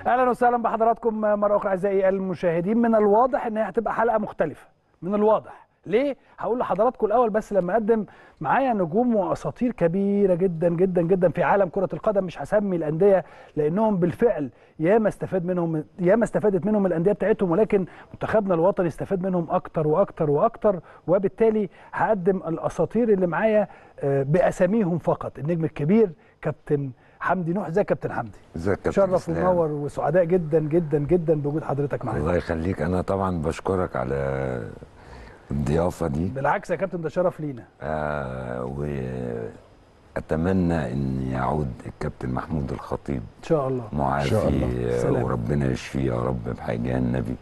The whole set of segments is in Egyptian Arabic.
اهلا وسهلا بحضراتكم مره اخرى اعزائي المشاهدين من الواضح ان هي هتبقى حلقه مختلفه من الواضح ليه هقول لحضراتكم الاول بس لما اقدم معايا نجوم واساطير كبيره جدا جدا جدا في عالم كره القدم مش هسمي الانديه لانهم بالفعل ياما استفاد منهم ياما استفادت منهم الانديه بتاعتهم ولكن منتخبنا الوطني استفاد منهم اكتر واكتر واكتر وبالتالي هقدم الاساطير اللي معايا آه، باساميهم فقط النجم الكبير كابتن حمدي نوح ازيك يا كابتن حمدي ازيك يا كابتن شرف اسلام؟ ونور وسعداء جدا جدا جدا بوجود حضرتك معانا الله يخليك انا طبعا بشكرك على الضيافه دي بالعكس يا كابتن ده شرف لينا آه واتمنى ان يعود الكابتن محمود الخطيب ان شاء الله معافي شاء الله. آه، سلام. وربنا يشفيه يا رب بحاجه النبي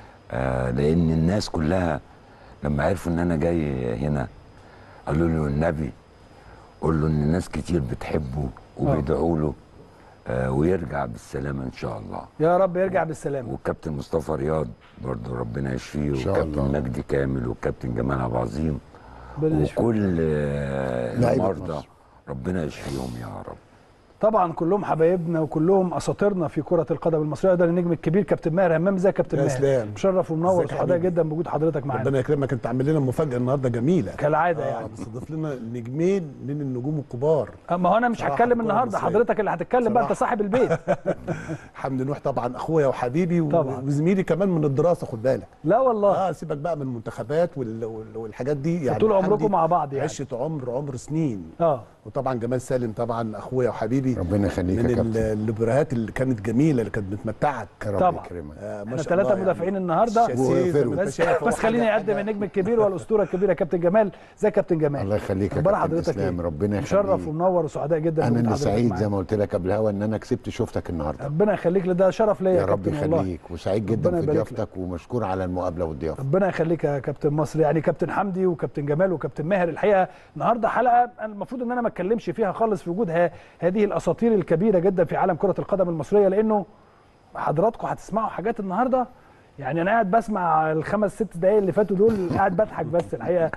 آه لان الناس كلها لما عرفوا ان انا جاي هنا قالوا له النبي قول له ان ناس كتير بتحبه وبيدعوا له آه ويرجع بالسلامه ان شاء الله يا رب يرجع بالسلامه والكابتن مصطفى رياض برضه ربنا يشفيه شاء والكابتن الله. مجدي كامل والكابتن جمال عبد العظيم ربنا يشفيه. وكل آه، لعيبة المرضى مصر. ربنا يشفيهم يا رب طبعا كلهم حبايبنا وكلهم اساطيرنا في كره القدم المصريه ده النجم الكبير كابتن ماهر همام ازيك يا كابتن يا ماهر اسلام. مشرف ومنور ازيك يا وسعداء حبيبي. جدا بوجود حضرتك معانا ربنا يكرمك انت عامل لنا مفاجاه النهارده جميله كالعاده آه، يعني بتستضيف لنا نجمين من النجوم الكبار اما هو انا مش صراحة هتكلم الكرة النهارده المصرية. حضرتك اللي هتتكلم بقى انت صراحة. صاحب البيت حمدي نوح طبعا اخويا وحبيبي و- طبعا. وزميلي كمان من الدراسه خد بالك لا والله اه سيبك بقى من المنتخبات وال- وال- والحاجات دي يعني طول عمركم حمدي مع بعض يعني. عشره عمر عمر سنين اه وطبعا جمال سالم طبعا اخويا وحبيبي ربنا يخليك من يا ال- كابتن الليبرات اللي كانت جميله اللي كانت بتمتعك يا رب طبعا. يكرمك آه ما احنا شاء الله ثلاثه مدافعين النهارده شاسيه زي ما انت بس شايف، هو بس خليني حاجة- اقدم حاجة- النجم الكبير والاسطوره الكبيره كابتن جمال ازيك يا كابتن جمال الله يخليك يا اخبار كابتن حضرتك اسلام ايه ربنا مشرف يخليك ومنور وسعداء جدا انا بوجود اللي حضرتك سعيد معانا. زي ما قلت لك قبل الهوا ان انا كسبت شفتك النهارده ربنا يخليك ده شرف ليا يا يا رب كابتن والله يخليك وسعيد ربنا جدا في يبارك لك. ضيافتك ومشكور على المقابله والضيافه ربنا يخليك يا كابتن مصر يعني كابتن حمدي وكابتن جمال وكابتن ماهر الحقيقه النهارده حلقه المفروض ان انا ما اتكلمش فيها خالص في وجود ه- هذه الاساطير الكبيره جدا في عالم كره القدم المصريه لانه حضراتكم هتسمعوا حاجات النهارده يعني انا قاعد بسمع الخمس ست دقايق اللي فاتوا دول قاعد بضحك بس الحقيقه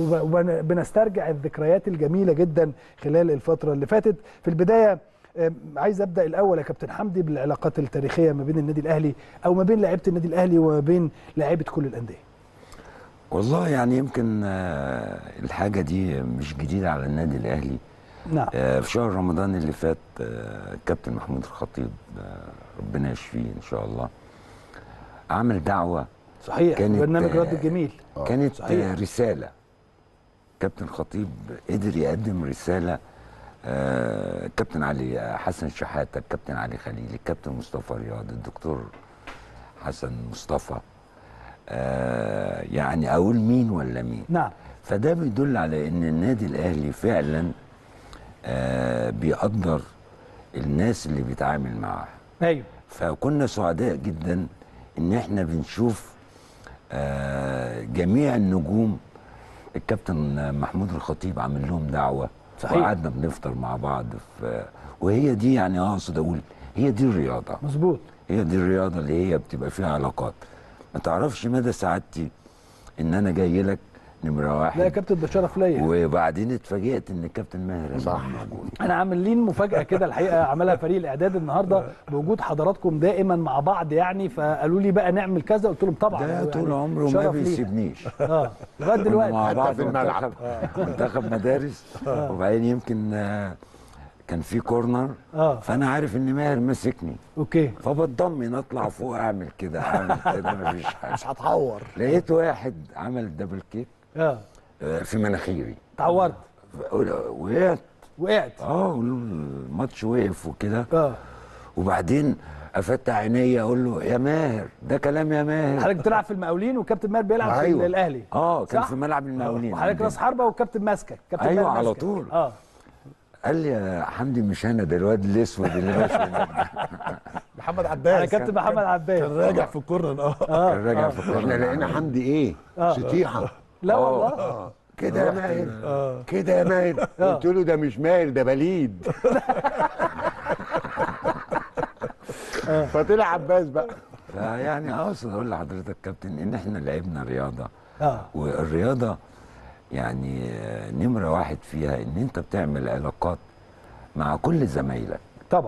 وبنسترجع الذكريات الجميله جدا خلال الفتره اللي فاتت في البدايه آم، عايز ابدا الاول يا كابتن حمدي بالعلاقات التاريخيه ما بين النادي الاهلي او ما بين لعيبه النادي الاهلي وما بين لاعيبه كل الانديه والله يعني يمكن آه، الحاجه دي مش جديده على النادي الاهلي نعم آه، في شهر رمضان اللي فات آه، الكابتن محمود الخطيب آه، ربنا يشفيه ان شاء الله عمل دعوه صحيح كانت- برنامج رد الجميل كانت صحيح. آه، رساله كابتن خطيب قدر يقدم رساله آه، الكابتن علي حسن شحاته الكابتن علي خليل الكابتن مصطفى رياض الدكتور حسن مصطفى آه، يعني اقول مين ولا مين نعم فده بيدل على ان النادي الاهلي فعلا آه، بيقدر الناس اللي بيتعامل معاها ايوه فكنا سعداء جدا ان احنا بنشوف آه، جميع النجوم الكابتن محمود الخطيب عامل لهم دعوه صحيح. وقعدنا بنفطر مع بعض في وهي دي يعني اقصد اقول هي دي الرياضه مظبوط هي دي الرياضه اللي هي بتبقى فيها علاقات ما تعرفش مدى سعادتي ان انا جاي لك نمره لا يا واحد كابتن ده شرف ليا وبعدين اتفاجئت ان الكابتن ماهر صح. موجود انا عاملين مفاجاه كده الحقيقه عملها فريق الاعداد النهارده بوجود حضراتكم دائما مع بعض يعني فقالوا لي بقى نعمل كذا قلت لهم طبعا ده يعني طول عمره ما شرف لينا. بيسيبنيش اه لغايه كنا دلوقتي مع حتى بعض في الملعب. منتخب منتخب مدارس وبعدين يمكن آه، كان في كورنر اه فانا عارف ان ماهر ماسكني اوكي فبتضمن اطلع فوق اعمل كده اعمل كده مفيش حاجه مش هتعور لقيت واحد عمل دبل كيك اه آه، في مناخيري اتعورت وقعت وقعت اه الماتش وقف وكده اه وبعدين افتح عينيا اقول له يا ماهر ده كلام يا ماهر حضرتك بتلعب في المقاولين وكابتن ماهر بيلعب في أيوة. الاهلي اه كان صح؟ في ملعب المقاولين وحضرتك عندنا. راس حربه والكابتن ماسكك كابتن أيوة، ماهر على ماسكك. طول. اه قال لي يا حمدي مش انا ده الواد الاسود اللي ماشي هناك ده. محمد انا عباس كابتن محمد كان عباس راجع في الكورنر اه اه كان راجع في احنا الكورنر لقينا حمدي ايه آه. سطيحه لا آه. والله كده يا ماهر كده يا ماهر قلت له ده مش ماهر ده بليد فطلع عباس بقى فيعني اقصد اقول لحضرتك كابتن ان احنا لعبنا رياضه اه والرياضه يعني نمره واحد فيها ان انت بتعمل علاقات مع كل زمايلك طبعا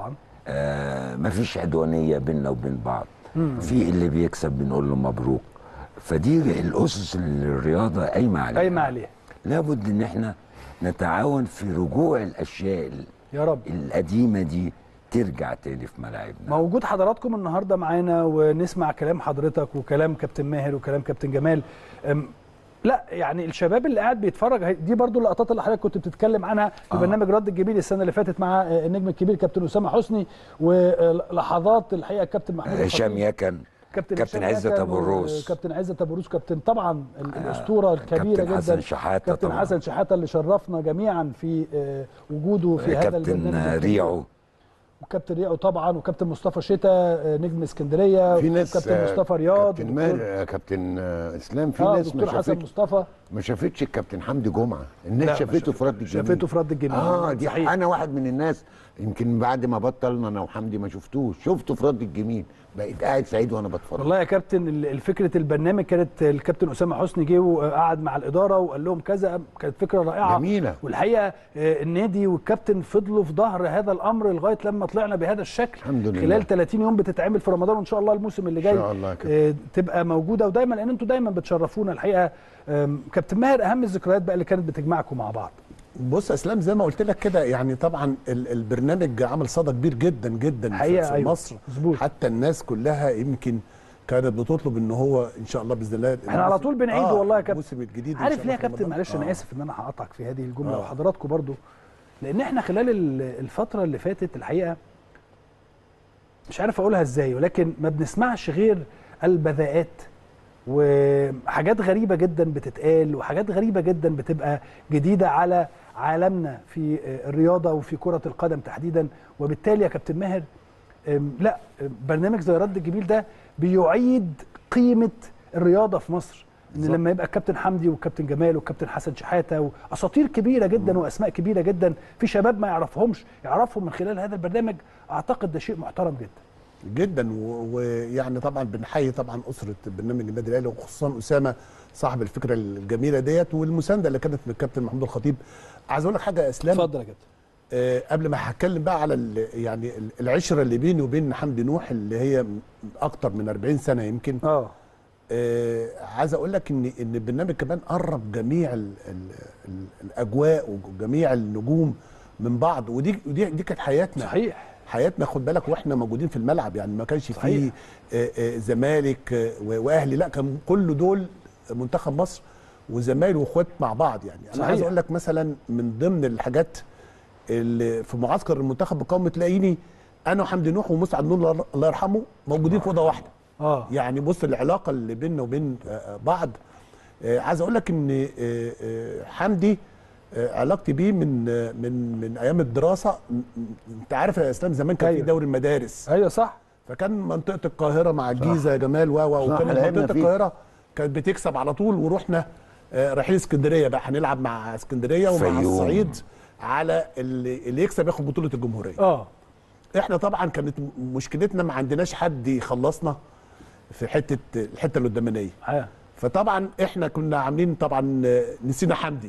آه مفيش عدوانيه بيننا وبين بعض في اللي بيكسب بنقول له مبروك فدي الاسس اللي الرياضه قايمه عليها قايمه عليها لابد ان احنا نتعاون في رجوع الاشياء ال- يا رب القديمه دي ترجع تاني في ملاعبنا موجود حضراتكم النهارده معانا ونسمع كلام حضرتك وكلام كابتن ماهر وكلام كابتن جمال أم، لا يعني الشباب اللي قاعد بيتفرج هي- دي برضو اللقطات اللي حضرتك كنت بتتكلم عنها في آه. برنامج رد الجميل السنه اللي فاتت مع آه، النجم الكبير كابتن اسامه حسني ولحظات الحقيقه الكابتن محمود هشام الخطيب. يكن كابتن كابتن هشام عزت يكن أبو الروس. كابتن عزت ابو الروس كابتن طبعا ال- الاسطوره الكبيره كابتن جدا حسن شحاتة كابتن طبعاً. حسن شحاته اللي شرفنا جميعا في آه، وجوده في هذا البرنامج كابتن الكبير. ريعو وكابتن ريعو طبعا وكابتن مصطفى شتا آه، نجم اسكندريه في ناس وكابتن آه، مصطفى رياض كابتن ودكتور- ماهر آه، كابتن آه، اسلام في اه ناس ما دكتور حسن شافتش مصطفى ما شافتش الكابتن حمدي جمعه لا، الناس ما شافته في رد الجميل شافته في رد الجميل اه دي صحيح. انا واحد من الناس يمكن بعد ما بطلنا انا وحمدي ما شفتوش شفته في رد الجميل بقيت قاعد سعيد وانا بتفرج والله يا كابتن ال- الفكره البرنامج كانت الكابتن اسامه حسني جه وقعد مع الاداره وقال لهم كذا كانت فكره رائعه جميلة. والحقيقه آه، النادي والكابتن فضلوا في ظهر هذا الامر لغايه لما طلعنا بهذا الشكل الحمد لله. خلال 30 يوم بتتعمل في رمضان وان شاء الله الموسم اللي جاي إن شاء الله يا كابتن. آه، تبقى موجوده ودايما لان انتوا دايما بتشرفونا الحقيقه آم، كابتن ماهر اهم الذكريات بقى اللي كانت بتجمعكم مع بعض بص يا اسلام زي ما قلت لك كده يعني طبعا ال- البرنامج عمل صدى كبير جدا جدا في- حقيقة في أيوة، مصر مظبوط. حتى الناس كلها يمكن كانت بتطلب ان هو ان شاء الله باذن الله احنا على طول بنعيده والله يا كابتن الموسم الجديد إن شاء عارف الله ليه يا في كابتن رمضان. معلش انا آه. اسف ان انا هقطعك في هذه الجمله آه. وحضراتكم برضو لان احنا خلال ال- الفتره اللي فاتت الحقيقه مش عارف اقولها ازاي ولكن ما بنسمعش غير البذاءات وحاجات غريبه جدا بتتقال وحاجات غريبه جدا بتبقى جديده على عالمنا في الرياضه وفي كره القدم تحديدا وبالتالي يا كابتن ماهر أم، لا أم، برنامج زي رد الجميل ده بيعيد قيمه الرياضه في مصر ان بالظبط. لما يبقى الكابتن حمدي والكابتن جمال والكابتن حسن شحاته واساطير كبيره جدا واسماء كبيره جدا في شباب ما يعرفهمش يعرفهم من خلال هذا البرنامج اعتقد ده شيء محترم جدا جدا و- ويعني طبعا بنحيي طبعا اسره برنامج النادي الاهلي وخصوصا اسامه صاحب الفكره الجميله ديت والمسانده اللي كانت من الكابتن محمود الخطيب عايز اقول لك حاجه يا اسلام اتفضل يا كابتن آه، قبل ما هتكلم بقى على ال- يعني ال- العشره اللي بيني وبين حمدي نوح اللي هي م- اكتر من 40 سنه يمكن اه آه، عايز اقول لك ان ان البرنامج كمان قرب جميع ال ال ال الاجواء وجميع النجوم من بعض ودي ودي دي كانت حياتنا صحيح حياتنا خد بالك واحنا موجودين في الملعب يعني ما كانش فيه صحيح. آه، آه، زمالك آه، و- واهلي لا كان كل دول منتخب مصر وزمايل واخوات مع بعض يعني انا صحيح. عايز اقول لك مثلا من ضمن الحاجات اللي في معسكر المنتخب بقوم تلاقيني انا وحمدي نوح ومسعد نور الله- الله يرحمه موجودين في اوضه واحده اه يعني بص العلاقه اللي بيننا وبين آه، آه، بعض آه، عايز اقول لك ان آه، آه، حمدي آه، علاقتي بيه من آه، من من ايام الدراسه م- م- انت عارف يا اسلام زمان كان في أيوة. دوري المدارس ايوه صح فكان منطقه القاهره مع الجيزه يا جمال و و صح، وكانت لعبنا منطقه فيه. القاهره كانت بتكسب على طول ورحنا آه، رايحين اسكندريه بقى هنلعب مع اسكندريه ومع فيوم. الصعيد على اللي, اللي يكسب ياخد بطوله الجمهوريه اه احنا طبعا كانت م- مشكلتنا ما عندناش حد يخلصنا في حته الحته القدامانيه آه. فطبعا احنا كنا عاملين طبعا آه، نسينا حمدي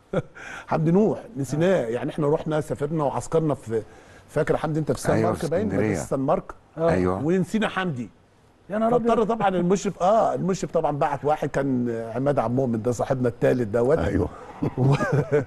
حمدي نوح نسيناه يعني احنا رحنا سافرنا وعسكرنا في فاكر حمدي انت في سان أيوة، مارك في باين اسكندرية. في سان مارك آه. ايوه ونسينا حمدي يا نهار فاضطر ابيض طبعا المشرف اه المشرف طبعا بعت واحد كان عماد عبد المؤمن ده صاحبنا الثالث دوت ايوه و...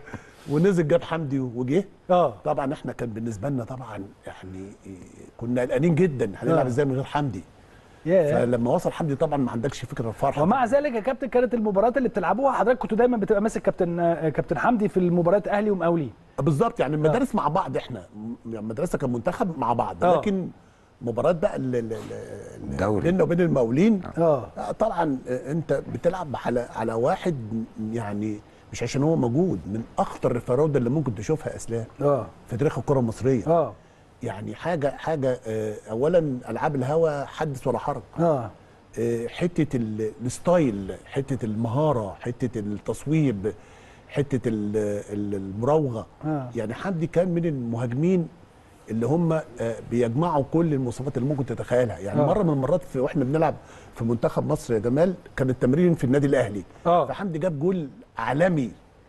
ونزل جاب حمدي وجه اه طبعا احنا كان بالنسبه لنا طبعا يعني إيه، كنا قلقانين جدا هنلعب آه. ازاي من غير حمدي يا فلما وصل حمدي طبعا ما عندكش فكره الفرحه ومع ذلك يا كابتن كانت المباريات اللي بتلعبوها حضرتك كنتوا دايما بتبقى ماسك كابتن آه، كابتن حمدي في المباريات اهلي ومقاولين بالظبط يعني المدارس مع بعض احنا م- يعني المدرسه كان منتخب مع بعض آه. لكن مباراه بقى ال- ال- ال- الدوري. بيننا وبين المقاولين اه آه، طبعا آه، انت بتلعب على على واحد يعني مش عشان هو موجود من اخطر الفراوده اللي ممكن تشوفها يا اسلام اه في تاريخ الكره المصريه اه يعني حاجه حاجه آه، اولا العاب الهوا حدث ولا حرج اه آه، حته ال- الستايل حته المهاره حته التصويب حته ال- ال- المراوغه آه. يعني حمدي كان من المهاجمين اللي هم آه، بيجمعوا كل المواصفات اللي ممكن تتخيلها يعني آه. مره من المرات في واحنا بنلعب في منتخب مصر يا جمال كان التمرين في النادي الاهلي آه. فحمدي جاب جول عالمي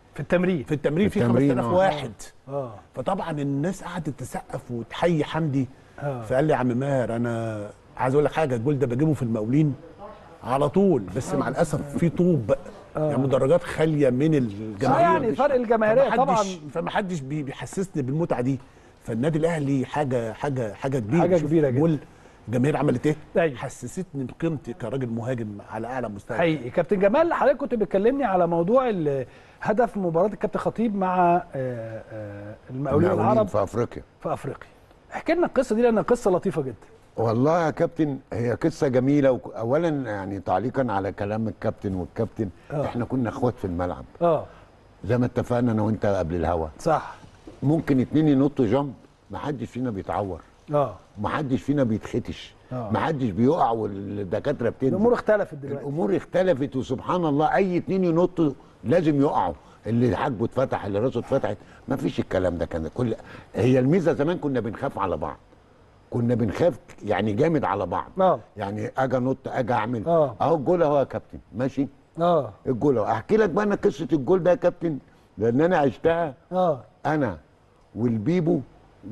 في التمرين في التمرين في في التمرين، 5000 آه. واحد اه فطبعا الناس قعدت تسقف وتحيي حمدي آه. فقال لي يا عم ماهر انا عايز اقول لك حاجه الجول ده بجيبه في المقاولين على طول بس مع الاسف في طوب يعني مدرجات خاليه من الجماهير آه، يعني فرق الجماهيرية فمحدش- طبعاً. فمحدش بي- بيحسسني بالمتعه دي فالنادي الاهلي حاجه حاجه حاجه كبيره حاجة شوف كبيرة الجول الجماهير عملت ايه؟ أيوة. حسستني بقيمتي كراجل مهاجم على اعلى مستوى حقيقي كابتن جمال حضرتك كنت بتكلمني على موضوع ال- هدف مباراه الكابتن خطيب مع آه، آه، المقاولين المقاولين العرب في افريقيا في افريقيا احكي لنا القصه دي لانها قصه لطيفه جدا والله يا كابتن هي قصه جميله وك- اولا يعني تعليقا على كلام الكابتن والكابتن آه. احنا كنا اخوات في الملعب اه زي ما اتفقنا انا وانت قبل الهوا صح ممكن اتنين ينطوا جنب ما حدش فينا بيتعور اه ما حدش فينا بيتختش آه. ما حدش بيقع والدكاتره بتنزل الامور اختلفت دلوقتي الامور اختلفت وسبحان الله اي اتنين ينطوا لازم يقعوا اللي حاجبه اتفتح اللي راسه اتفتحت ما فيش الكلام ده كان كل هي الميزه زمان كنا بنخاف على بعض كنا بنخاف يعني جامد على بعض اه يعني اجي انط اجي اعمل آه. اهو الجول اهو يا كابتن ماشي اه الجول اهو احكي لك بقى انا قصه الجول ده يا كابتن لان انا عشتها اه انا والبيبو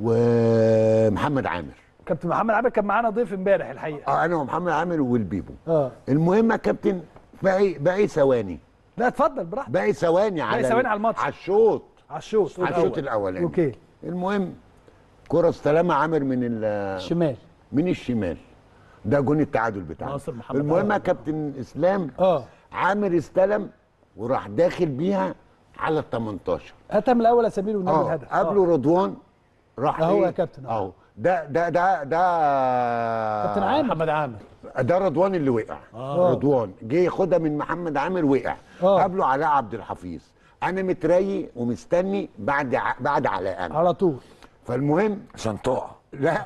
ومحمد عامر كابتن محمد عامر كان معانا ضيف امبارح الحقيقه اه انا ومحمد عامر والبيبو اه المهم يا كابتن باقي باقي ثواني لا اتفضل براحتك باقي ثواني على ثواني على الماتش. على الشوط على الشوط على الشوط الاولاني اوكي المهم كرة استلمها عامر من ال- شمال من الشمال ده جون التعادل بتاعنا ناصر محمد المهم يا عامر. كابتن اسلام اه عامر استلم وراح داخل بيها على ال 18 هاتها من الاول يا سمير والنبي اه الهدف قبله رضوان راح أهو إيه؟ يا كابتن، أهو. اهو ده ده ده ده كابتن عامر محمد عامر ده رضوان اللي وقع آه. رضوان جه ياخدها من محمد عامر وقع آه. قبله علاء عبد الحفيظ انا متريي ومستني بعد ع- بعد علاء انا على طول فالمهم عشان تقع لا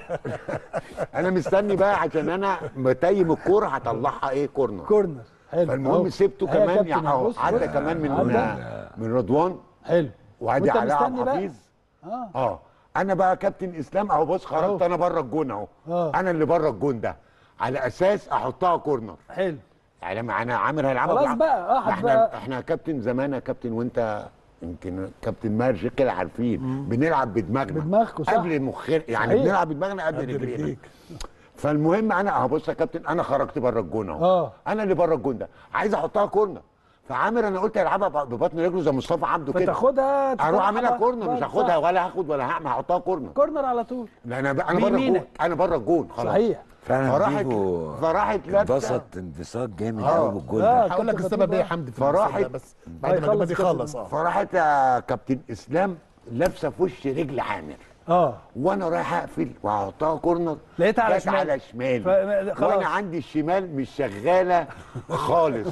انا مستني بقى عشان انا متيم الكوره هطلعها ايه كورنر كورنر حلو فالمهم أهو. سبته أهي يا كمان كابتن يعني أهو. اهو بص، عدى بص. كمان من عدى. من رضوان حلو وادي وأنت علاء عبد مستني بقى؟ الحفيظ اه اه انا بقى كابتن اسلام اهو بص خرجت انا بره الجون اهو آه. انا اللي بره الجون ده على اساس احطها كورنر حلو يعني معانا عامر هيلعبها خلاص بلعب. بقى، آه، ما احنا هتبقى- احنا كابتن زمان يا كابتن وانت يمكن كابتن ماهر شيخ كده عارفين بنلعب بدماغنا بدماغكوا، صح. قبل مخير يعني صحيح. بنلعب بدماغنا قبل قبل رجلينا رجليك. فالمهم انا اهو بص يا كابتن انا خرجت بره الجون اهو آه. انا اللي بره الجون ده عايز احطها كورنر فعامر انا قلت هيلعبها ببطن رجله زي مصطفى عبده كده فتاخدها اروح تطلعها اعملها بقى. كورنر مش صح. هاخدها ولا هاخد ولا هعمل هحطها كورنر كورنر على طول لا انا بقى انا بره الجون بيمينك. انا بره الجون خلاص صحيح فعلا فراحت بيبو فراحت لابسه انبسط انبساط جامد آه. قوي بالجول آه. ده هقول لك كابتن السبب خطيب ايه يا بقى. حمدي في فراحت- المثل ده بس بعد ما هيخلص الجمال كابتن. يخلص اه فراحت يا كابتن اسلام لابسه في وش رجل عامر اه وانا رايح اقفل وهحطها كورنر لقيتها على جت شمال. على شمالي ف- خلاص. وانا عندي الشمال مش شغاله خالص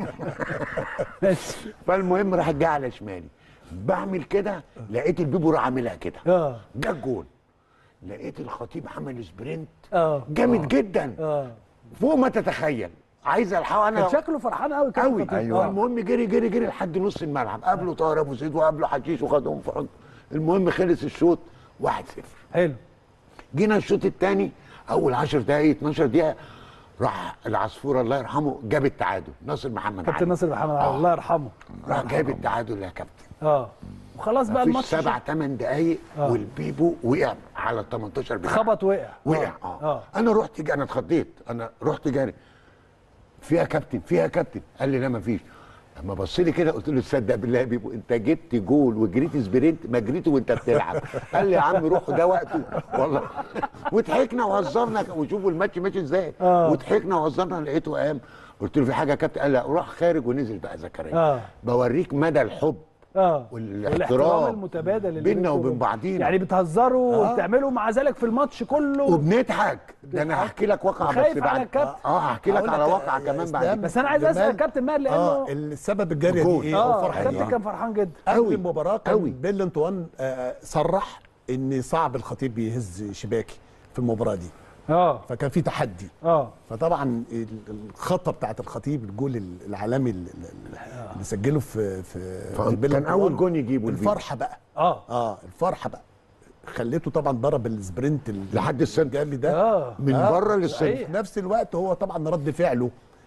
ماشي فالمهم راح جاي على شمالي بعمل كده لقيت البيبو راح عاملها كده اه ده الجون لقيت الخطيب عمل سبرنت اه جامد جدا اه فوق ما تتخيل عايز الحقه انا كان شكله فرحان قوي كده قوي الخطيب. ايوه آه. المهم جري جري جري لحد نص الملعب قابله طاهر ابو زيد وقابله حشيش وخدهم في حضن المهم خلص الشوط 1-0 حلو جينا الشوط الثاني اول 10 دقائق 12 دقيقه راح العصفور الله يرحمه جاب التعادل ناصر محمد كابتن علي ناصر محمد آه. علي الله يرحمه راح جاب التعادل يا كابتن اه وخلاص بقى مفيش الماتش سبع ثمان دقائق آه. والبيبو وقع على ال 18 بتاعه خبط وقع وقع اه, اه, آه. انا رحت جا- انا اتخضيت انا رحت جاري فيها كابتن فيها كابتن قال لي لا ما فيش اما بص لي كده قلت له تصدق بالله يا بيبو انت جبت جول وجريت سبرنت ما جريته وانت بتلعب قال لي يا عم روح ده وقته والله وضحكنا وهزرنا وشوفوا الماتش ماشي ازاي آه. وضحكنا وهزرنا لقيته قام قلت له في حاجه يا كابتن قال لا روح خارج ونزل بقى زكريا آه. بوريك مدى الحب اه والاحترام المتبادل اللي بيننا بينكم وبين بعضينا. يعني بتهزروا آه. وبتعملوا مع ذلك في الماتش كله وبنضحك ده انا هحكي لك واقعه بس خايف على بعد الكابتن. اه هحكي لك هقول على لك واقعه يا كمان بعد إسلام، كده. بس انا عايز اسال جمال- كابتن ماهر لانه اه السبب الجاريه الجول. دي ايه اه والفرحه الكابتن دي كان فرحان جدا قبل أوي. المباراه كان أوي. بيل انطوان آه، صرح ان صعب الخطيب يهز شباكي في المباراه دي اه فكان في تحدي اه فطبعا ال- الخطه بتاعت الخطيب الجول ال- العالمي اللي اللي سجله في في في بيل كان أنطوان، أول جون يجيبه الفيديو. الفرحه بقى اه اه الفرحه بقى خليته طبعا ضرب السبرنت ال- لحد السنتر. الجامد ده اه من آه، بره صحيح. للسنتر في نفس الوقت هو طبعا رد فعله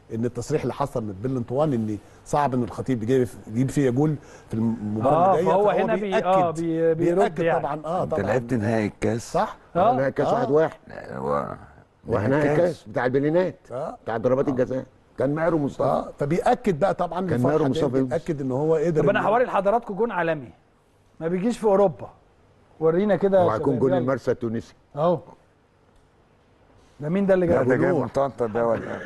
ان التصريح اللي حصل من بيل انطوان ان صعب ان الخطيب يجيب يجيب فيها جول في المباراه آه، اللي جايه فهو هنا بي- آه، بي- بيرد بيأكد يعني. طبعا اه انت طبعا لعبت نهائي الكاس صح آه. اه كاس آه. واحد واحد و... واحنا الكاس بتاع البلينات آه. بتاع ضربات الجزاء كان ماهر ومصطفى اه فبيأكد بقى طبعا كان الفرحة ماهر دي، مصطفى يونس. بيأكد ان هو قدر طب انا إن- هوري لحضراتكم جون عالمي ما بيجيش في اوروبا ورينا كده يا وهيكون شباب، جول يلا. المرسى التونسي اهو ده مين ده اللي لا جاب ده جاي جول؟ من طنطا ده ولا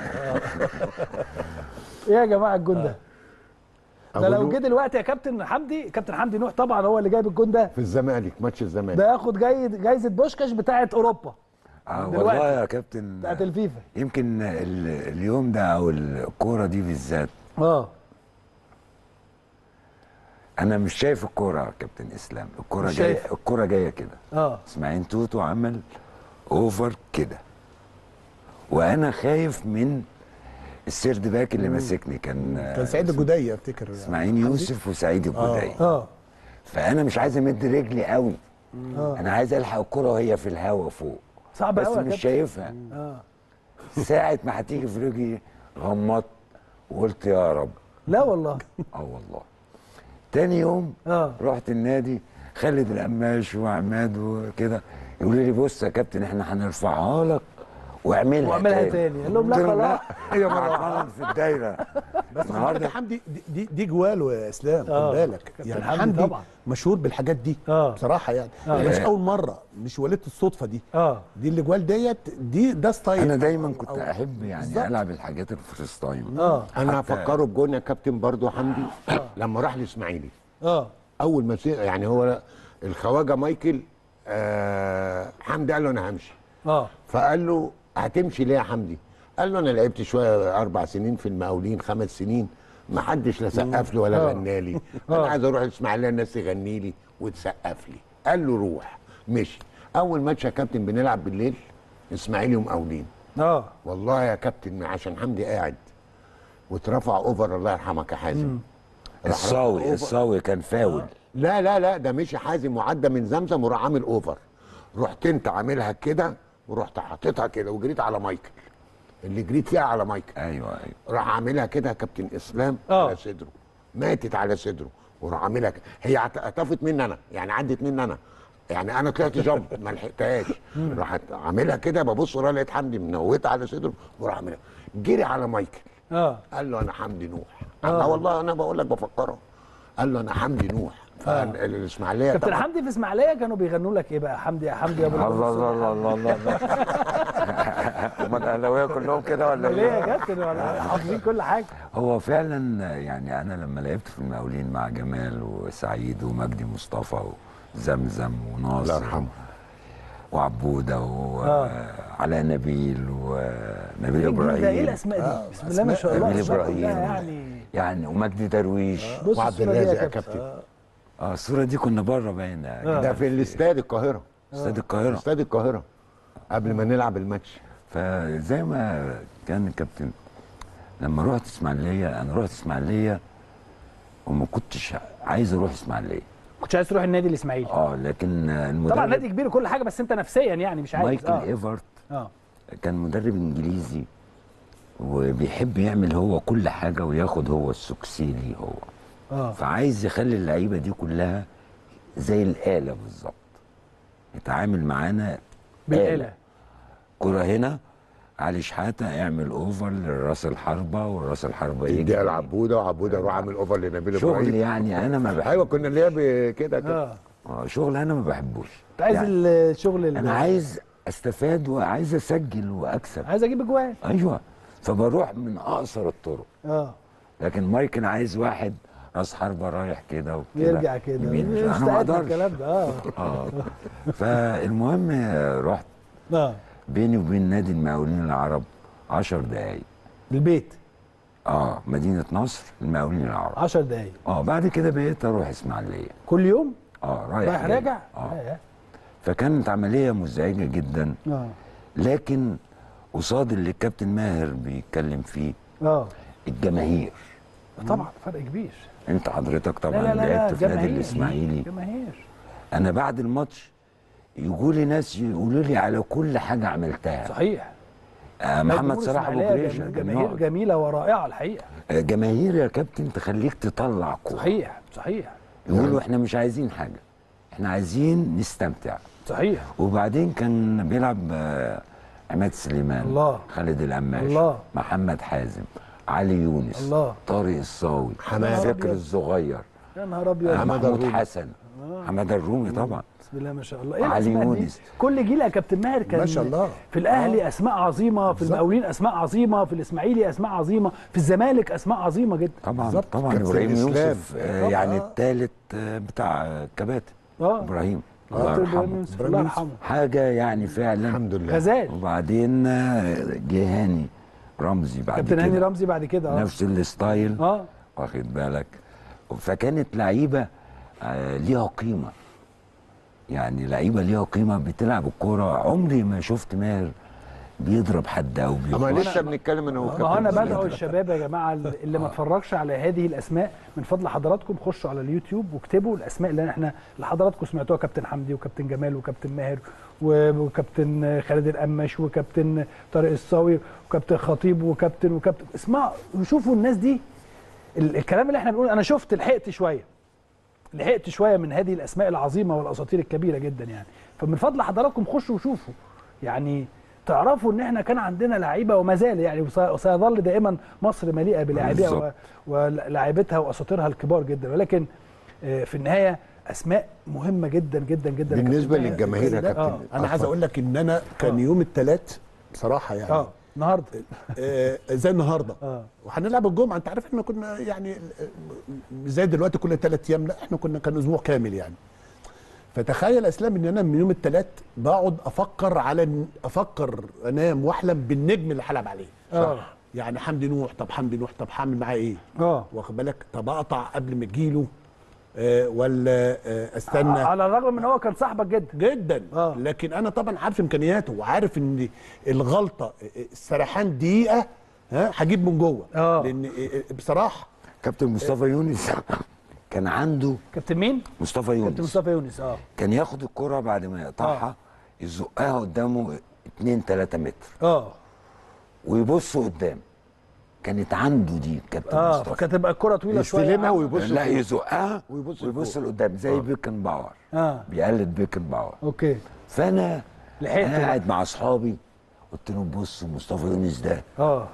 ايه يا جماعه الجون ده ده لو أقول جه له دلوقتي يا كابتن حمدي كابتن حمدي نوح طبعا هو اللي جايب الجون ده في الزمالك ماتش الزمالك ده ياخد جاي جايزه بوشكاش بتاعه اوروبا اه دلوقتي. والله يا كابتن بتاعه الفيفا يمكن ال- اليوم ده او الكوره دي بالذات اه انا مش شايف الكوره يا كابتن اسلام الكوره مش جايه شايف. الكوره جايه كده اه اسماعيل توتو عمل اوفر كده وانا خايف من السيرد باك اللي ماسكني كان كان سعيد الجدية افتكر اسماعيل يوسف وسعيد الجدعي اه فانا مش عايز امد رجلي قوي اه انا عايز الحق الكره وهي في الهواء فوق صعب بس قوي يا مش كابتن شايفها اه ساعة ما هتيجي في رجلي غمضت وقلت يا رب لا والله اه والله تاني يوم اه رحت النادي خالد القماش وعماد وكده يقولوا لي بص يا كابتن احنا هنرفعها لك واعملها واعملها تاني. قال لهم لا قلت خلاص. هي مرة في الدايرة بس خد بالك النهارده يا حمدي دي, دي, دي جواله يا اسلام آه. خد بالك كابتن يعني حمدي حمدي طبعا. مشهور بالحاجات دي آه. بصراحه يعني آه. مش اول مره مش وليده الصدفه دي اه دي الاجوال ديت دي ده ستايل انا دايما أو- كنت أو- احب يعني بالظبط. العب الحاجات الفريست تايم اه انا حتى- هفكره بجون يا كابتن برضو حمدي لما راح الاسماعيلي اه اول ما سي- يعني هو الخواجه مايكل آه حمدي قال له انا همشي اه فقال له هتمشي ليه يا حمدي؟ قال له انا لعبت شويه اربع سنين في المقاولين خمس سنين ما حدش لا سقف لي ولا آه. غنى لي انا عايز اروح الاسماعيليه الناس تغني لي وتسقف لي قال له روح مشي اول ماتش يا كابتن بنلعب بالليل اسماعيلي ومقاولين اه والله يا كابتن عشان حمدي قاعد واترفع اوفر الله يرحمك يا حازم راح رفع الصاوي أوفر. الصاوي كان فاول لا لا لا ده مشي حازم وعدى من زمزم وراح عامل اوفر رحت انت عاملها كده ورحت حاططها كده وجريت على مايكل اللي جريت فيها على مايكل ايوه ايوه راح عاملها كده يا كابتن اسلام آه. على صدره ماتت على صدره وراح عاملها كده هي عت- اتقفت مني انا يعني عدت مني انا يعني انا طلعت جنب ما لحقتهاش راحت عاملها كده ببص وراها لقيت حمدي منوته على صدره وراح عاملها جري على مايكل اه قال له انا حمدي نوح آه. والله انا بقول لك بفكره قال له انا حمدي نوح فالاسماعيليه كابتن طبعا حمدي في اسماعيليه كانوا بيغنوا لك ايه بقى حمدي يا حمدي يا ابو الله الله الله الله الله الله هم الاهلاويه كلهم كده ولا ليه ايه؟ يا كابتن ولا حافظين كل حاجه هو فعلا يعني انا لما لعبت في المقاولين مع جمال وسعيد ومجدي مصطفى وزمزم وناصر الله يرحمه. وعبوده وعلاء نبيل ونبيل ده ايه ابراهيم الاسماء دي بسم الله ما شاء الله نبيل أسماء ابراهيم كلها يعني يعني ومجدي درويش بص وعبد الصورة دي الرازق يا كابتن. كابتن اه الصوره دي كنا بره باين آه. ده في الاستاد القاهره استاد القاهره استاد القاهره قبل ما نلعب الماتش فزي ما كان الكابتن لما رحت اسماعيليه انا رحت اسماعيليه وما كنتش عايز اروح اسماعيليه كنتش عايز تروح النادي الاسماعيلي اه لكن المدرب طبعا نادي كبير وكل حاجه بس انت نفسيا يعني مش عايز مايكل اه ايفرت اه كان مدرب انجليزي وبيحب يعمل هو كل حاجه وياخد هو السكسيلي هو اه فعايز يخلي اللعيبه دي كلها زي الاله بالظبط يتعامل معانا بالاله كرة هنا علي شحاته اعمل اوفر لراس الحربه والراس الحربه يجي يدي العبوده وعبوده يروح عامل اوفر لنبيل شغل ابراهيم يعني انا ما ايوه بحبه كنا لعب كده كده اه آه، شغل انا ما بحبوش انت عايز يعني الشغل ال- انا عايز استفاد وعايز اسجل واكسب عايز اجيب اجوان ايوه فبروح من اقصر الطرق اه لكن مايكل عايز واحد راس حربه رايح كده وكده يرجع كده يمين. مش انا ما ساعتنا اقدرش الكلام ده اه اه فالمهم رحت اه بيني وبين نادي المقاولين العرب 10 دقايق البيت اه مدينه نصر المقاولين العرب 10 دقايق اه بعد كده بقيت اروح اسماعيليه كل يوم اه رايح رايح جاي. راجع اه آه. فكانت عمليه مزعجه جدا اه لكن قصاد اللي الكابتن ماهر بيتكلم فيه اه الجماهير طبعا فرق كبير انت حضرتك لا طبعا لا لا لا لعبت في نادي جماهير الاسماعيلي جماهير انا بعد الماتش يجوا لي ناس يقولوا لي على كل حاجه عملتها صحيح آه، محمد جمهور صلاح ابو إسماعيلية جريشه جم- كان جماهير يقعد. جميله ورائعه الحقيقه آه، جماهير يا كابتن تخليك تطلع كوره صحيح صحيح يقولوا احنا مش عايزين حاجه احنا عايزين نستمتع صحيح وبعدين كان بيلعب آه، عماد سليمان الله. خالد القماش الله. محمد حازم علي يونس الله. طارق الصاوي حماد. فكر أبيض. الصغير يا نهار ابيض آه، حماد محمود الرومي. حسن حماد الرومي طبعا بسم الله ما شاء الله ايه وعلي الأسماء دي؟ يونس. كل جيل يا كابتن ماهر كان ما شاء الله. في الاهلي اسماء عظيمه في بالظبط. المقاولين اسماء عظيمه في الاسماعيلي اسماء عظيمه في الزمالك اسماء عظيمه جدا طبعا بالظبط. طبعا كابتن ابراهيم إسلام. يوسف آه، طبعا. يعني الثالث بتاع آه، كباتن اه ابراهيم الله كابتن إبراهيم يرحمه يوسف، إبراهيم الله يوسف. يرحمه حاجه يعني فعلا الحمد لله غزال وبعدين آه، جه هاني رمزي بعد كابتن كده هاني رمزي بعد كده اه نفس الستايل اه واخد بالك فكانت لعيبه آه، ليها قيمه يعني لعيبه ليها قيمه بتلعب الكوره عمري ما شفت ماهر بيضرب حد او اما بيخش لسه بنتكلم انا ما هو انا وكابتن بدعو إسلام. الشباب يا جماعه اللي ما اتفرجش على هذه الاسماء من فضل حضراتكم خشوا على اليوتيوب واكتبوا الاسماء اللي احنا اللي حضراتكم سمعتوها كابتن حمدي وكابتن جمال وكابتن ماهر و- وكابتن خالد القمش وكابتن طارق الصاوي وكابتن خطيب وكابتن وكابتن اسمعوا وشوفوا الناس دي ال- الكلام اللي احنا بنقوله انا شفت لحقت شويه لحقت شويه من هذه الاسماء العظيمه والاساطير الكبيره جدا يعني فمن فضل حضراتكم خشوا وشوفوا يعني تعرفوا ان احنا كان عندنا لعيبه وما زال يعني وس- وسيظل دائما مصر مليئه بلاعبيها و- بالظبط. ولاعيبتها واساطيرها الكبار جدا ولكن آه، في النهايه اسماء مهمه جدا جدا جدا يا بالنسبه كابتن. للجماهير يا ده- كابتن اه انا عايز اقول لك ان انا كان آه. يوم الثلاث بصراحه يعني اه النهارده آه، زي النهارده اه وهنلعب الجمعه انت عارف احنا كنا يعني آه، مش زي دلوقتي كل ثلاث ايام لا احنا كنا كان اسبوع كامل يعني فتخيل اسلام ان انا من يوم الثلاث بقعد افكر على إن- افكر انام واحلم بالنجم اللي هلعب عليه اه يعني حمدي نوح طب حمدي نوح طب هعمل معاه ايه اه واخد بالك طب اقطع قبل ما تجيله آه ولا آه استنى على الرغم من هو كان صاحبك جدا جدا آه. لكن انا طبعا عارف امكانياته وعارف ان الغلطه السرحان دقيقه ها هجيب من جوه آه. لان بصراحه كابتن مصطفى يونس كان عنده كابتن مين؟ مصطفى كابتن يونس مصطفى يونس اه كان ياخد الكرة بعد ما يقطعها يزقها قدامه 2 3 متر اه ويبص قدام كانت عنده دي كابتن اه مصطفى فكانت تبقى الكره طويله شويه يستلمها آه. ويبص لا فوق. يزقها ويبص ويبص لفوق. لقدام زي بيكن باور اه بيقلد بيكن باور اوكي فانا لحقته بقى. قاعد مع اصحابي قلت لهم بصوا مصطفى يونس ده اه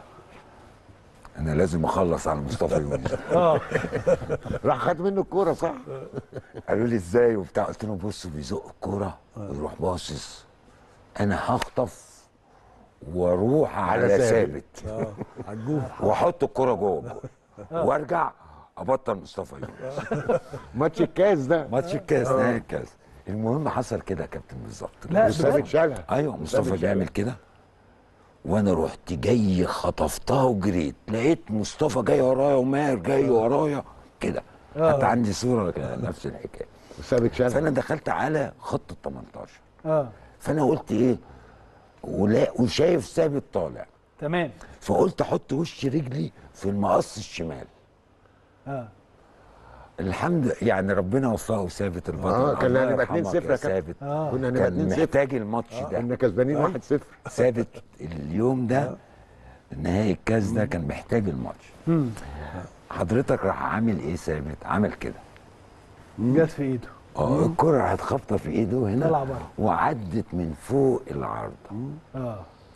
انا لازم اخلص على مصطفى يونس اه راح خد منه الكوره صح قالوا لي ازاي وبتاع قلت لهم بصوا بيزق الكوره ويروح باصص انا هخطف واروح على, على ثابت ثابت. هتجوه واحط الكوره جوه وارجع ابطل مصطفى يونس ماتش الكاس ده ماتش الكاس نهائي الكاس المهم حصل كده يا كابتن بالظبط لا، وثابت بجد؟ شالها ايوه مصطفى ثابت بيعمل كده وانا رحت جاي خطفتها وجريت لقيت مصطفى جاي ورايا وماهر جاي ورايا كده آه. حتى عندي صوره كده نفس الحكايه ثابت شالها فانا دخلت على خط ال 18 اه فانا قلت ايه ولا وشايف ثابت طالع تمام فقلت احط وش رجلي في المقص الشمال اه الحمد يعني ربنا وفقه ثابت البطل اه كان الله هنبقى 2-0 يرحمك يا يا كابتن ثابت اه كنا هنبقى كان 2-0 محتاج الماتش ده كنا كسبانين 1-0 ثابت اليوم ده نهائي الكاس ده كان محتاج الماتش مم. حضرتك راح عامل ايه ثابت عمل كده جت في ايده اه الكرة راحت خابطه في ايده طلع هنا بره. وعدت من فوق العارضه اه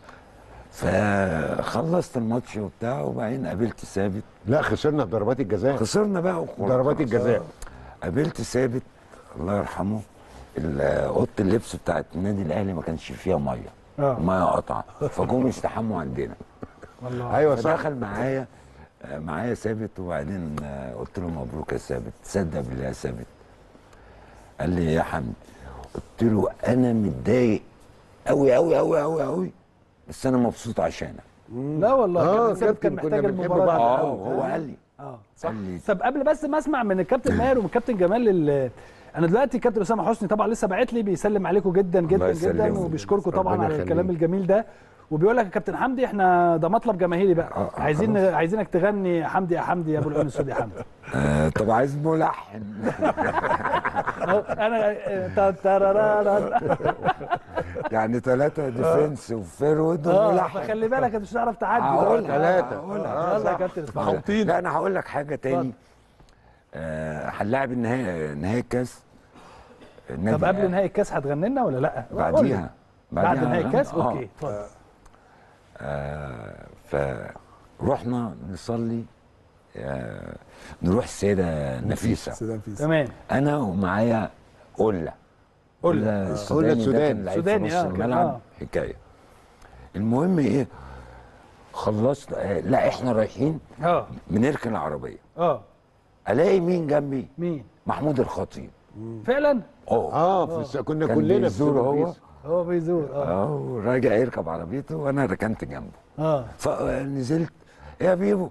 فخلصت الماتش وبتاع وبعدين قابلت ثابت لا خسرنا بضربات الجزاء خسرنا بقى وخلاص. ضربات الجزاء. قابلت ثابت الله يرحمه ال- اوضه اللبس بتاعت النادي الاهلي ما كانش فيها ميه آه. ميه قطعه فجم يستحموا عندنا والله ايوه صح فدخل معايا آه، معايا ثابت وبعدين آه، قلت له مبروك يا ثابت تصدق بالله يا ثابت قال لي يا حمد قلت له انا متضايق قوي قوي قوي قوي قوي بس انا مبسوط عشانك لا والله آه، كابتن ثابت كان كابتن، كنا محتاج بنحب المباراه بعض. دي اه أوي. هو قال لي اه صح قال لي طب قبل بس ما اسمع من الكابتن ماهر ومن الكابتن جمال ال- انا دلوقتي كابتن اسامه حسني طبعا لسه باعت لي بيسلم عليكم جدا جدا جدا يسلمك. وبيشكركم طبعا ربنا على يخليك. الكلام الجميل ده وبيقول لك يا كابتن حمدي احنا ده مطلب جماهيري بقى آه، آه، عايزين خلاص. عايزينك تغني يا حمدي يا حمدي يا ابو العيون السود يا حمدي آه طب عايز ملحن أهو انا آه، تا- تارارارا. يعني ثلاثة ديفنس وفيرود اه وملحن فخلي بالك انت مش هتعرف تعدي هقول ثلاثة. يلا يا كابتن اسمع محوطين. لا انا هقول لك حاجه تاني اتفضل. آه، هنلاعب النهائي نهائي الكاس النادي طب قبل الأهلي. نهائي الكاس هتغني لنا ولا لا؟ قول لي. بعديها بعد نهائي الكاس آه. اوكي اتفضل آه فرحنا نصلي آه نروح السيده نفيسه سيدان فيس تمام انا ومعايا قله قلة. السوداني ده السوداني. كان لعيب في سوداني، نص آه، كان- الملعب آه. حكايه المهم ايه خلصت آه لا احنا رايحين اه بنركن العربيه اه الاقي مين جنبي مين؟ محمود الخطيب فعلا اه اه في الس... كنا كان كلنا في بيزور هو السوبر هو بيزور اه اه وراجع يركب عربيته وانا ركنت جنبه اه فنزلت يا بيبو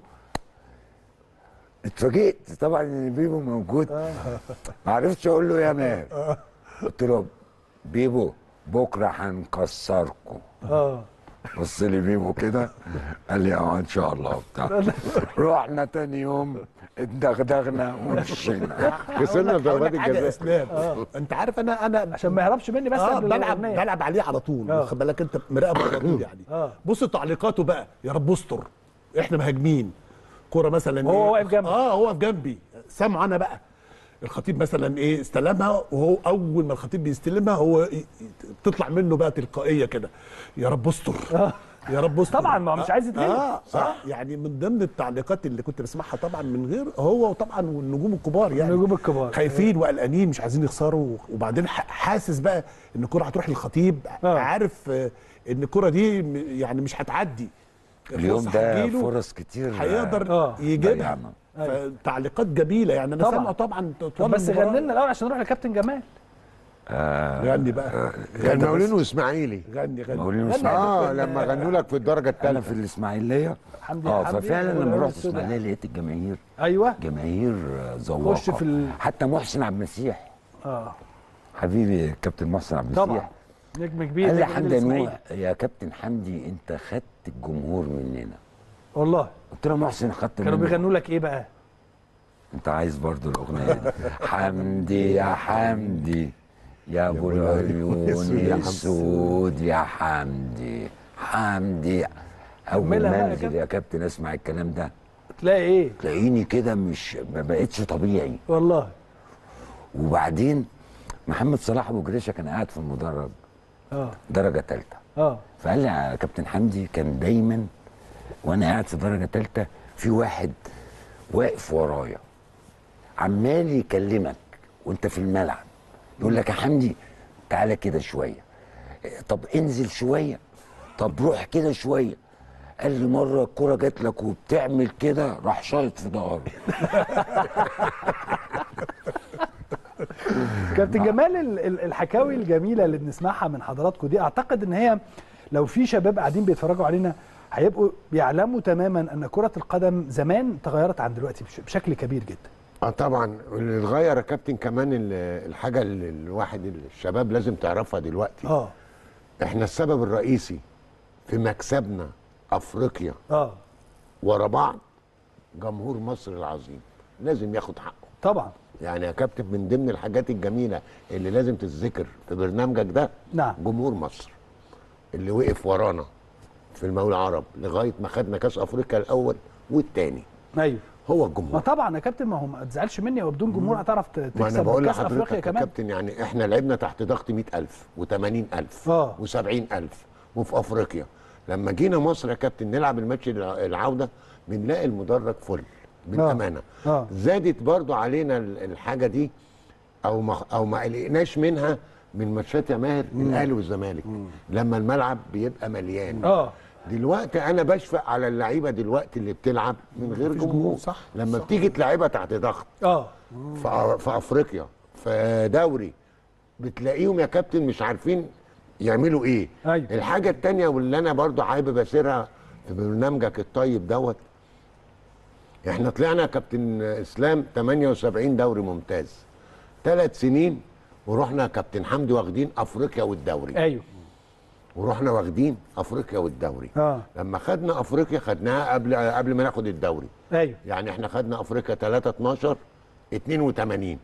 اتفاجئت طبعا ان بيبو موجود ما عرفتش اقول له يا ماهر قلت له بيبو بكره هنكسركم اه بص لي بيبو كده قال لي اه ان شاء الله بتاع رحنا تاني يوم اتدغدغنا ومشينا خسرنا أقول ضربات لك حاجه يا الجزاء اسلام انت عارف انا انا عشان ما يهربش مني بس اه قبل بلعب الأغنية. بلعب عليه على طول آه. واخد بالك انت مراقبه على طول يعني آه. بص تعليقاته بقى يا رب استر احنا مهاجمين كوره مثلا وهو إيه؟ واقف جنبك. اه هو واقف جنبي سامعه انا بقى الخطيب مثلا ايه استلمها وهو اول ما الخطيب بيستلمها هو ي- ي- تطلع منه بقى تلقائيه كده يا رب استر يا رب استر طبعا ما هو مش عايز يتغلب اه صح يعني من ضمن التعليقات اللي كنت بسمعها طبعا من غير هو وطبعا والنجوم الكبار يعني النجوم الكبار. خايفين وقلقانين مش عايزين يخسروا وبعدين ح- حاسس بقى ان الكره هتروح للخطيب آه. عارف آه، ان الكره دي م- يعني مش هتعدي اليوم الفرصة ده هتجيله، فرص كتير هيقدر آه. يجيبها ضيعنا. فتعليقات جميله يعني انا طبعاً. سامعه طبعا طب طوال بس المباراة. غني لنا الاول عشان نروح لكابتن جمال غني بقى كان مولين واسماعيلي غني غني مولين غني. اسماعيلي اه لما غنوا لك في الدرجه انا الثالثه في الاسماعيليه حمدي يا اه حمدي ففعلا لما والعيون رحت السوداء. اسماعيليه لقيت الجماهير ايوه جماهير ذواقه خش في ال- حتى محسن عبد المسيح اه حبيبي كابتن محسن عبد طبعا المسيح نجم كبير قال لي نجم حمدي الإسماعيلي. نوح يا كابتن حمدي انت خدت الجمهور مننا والله قلت له محسن خدت كانوا منه. بيغنوا لك ايه بقى؟ انت عايز برضو الاغنيه دي حمدي يا حمدي يا ابو العيون السود يا حمدي حمدي اول كملها بقى ما يا انزل كابتن. يا كابتن اسمع الكلام ده تلاقي ايه؟ تلاقيني كده مش ما بقتش طبيعي والله وبعدين محمد صلاح ابو جريشه كان قاعد في المدرج اه درجه ثالثه اه فقال لي يا كابتن حمدي كان دايما وانا قاعد في درجه ثالثه في واحد واقف ورايا عمال يكلمك وانت في الملعب يقول لك يا حمدي تعالى كده شويه طب انزل شويه طب روح كده شويه قال لي مره الكوره جات لك وبتعمل كده راح شايط في ظهري كابتن جمال ال- ال- الحكاوي الجميله اللي بنسمعها من حضراتكم دي اعتقد ان هي لو في شباب قاعدين بيتفرجوا علينا هيبقوا بيعلموا تماما ان كره القدم زمان تغيرت عن دلوقتي بش- بشكل كبير جدا اه طبعا اللي اتغير يا كابتن كمان ال- الحاجه اللي الواحد الشباب لازم تعرفها دلوقتي اه احنا السبب الرئيسي في مكسبنا افريقيا اه ورا بعض جمهور مصر العظيم لازم ياخد حقه طبعا يعني يا كابتن من ضمن الحاجات الجميله اللي لازم تتذكر في برنامجك ده نعم. جمهور مصر اللي وقف ورانا في المولى العرب لغايه ما خدنا كاس افريقيا الاول والثاني ايوه هو ما الجمهور طبعا يا كابتن ما هو ما تزعلش مني وبدون جمهور هتعرف ت- ما انا تكسب بقول كاس افريقيا لحضرتك يا كمان كابتن يعني احنا لعبنا تحت ضغط 100000 و80000 آه. و70000 وفي افريقيا لما جينا مصر يا كابتن نلعب الماتش الع- العوده بنلاقي المدرج فل بالامانه آه. زادت برضو علينا ال- الحاجه دي او ما او ما قلقناش منها من ماتشات يا ماهر الاهلي والزمالك لما الملعب بيبقى مليان اه دلوقتي انا بشفق على اللعيبه دلوقتي اللي بتلعب من غير مفيش جمهور جمهور، صح، لما صح. بتيجي تلعبها تحت ضغط اه في أ- في افريقيا في دوري بتلاقيهم يا كابتن مش عارفين يعملوا ايه أيوة. الحاجه التانية واللي انا برضو حابب اسيرها في برنامجك الطيب دوت احنا طلعنا يا كابتن اسلام 78 دوري ممتاز ثلاث سنين ورحنا يا كابتن حمدي واخدين افريقيا والدوري ايوه ورحنا واخدين افريقيا والدوري اه لما خدنا افريقيا خدناها قبل قبل ما ناخد الدوري ايوه يعني احنا خدنا افريقيا 3 12 82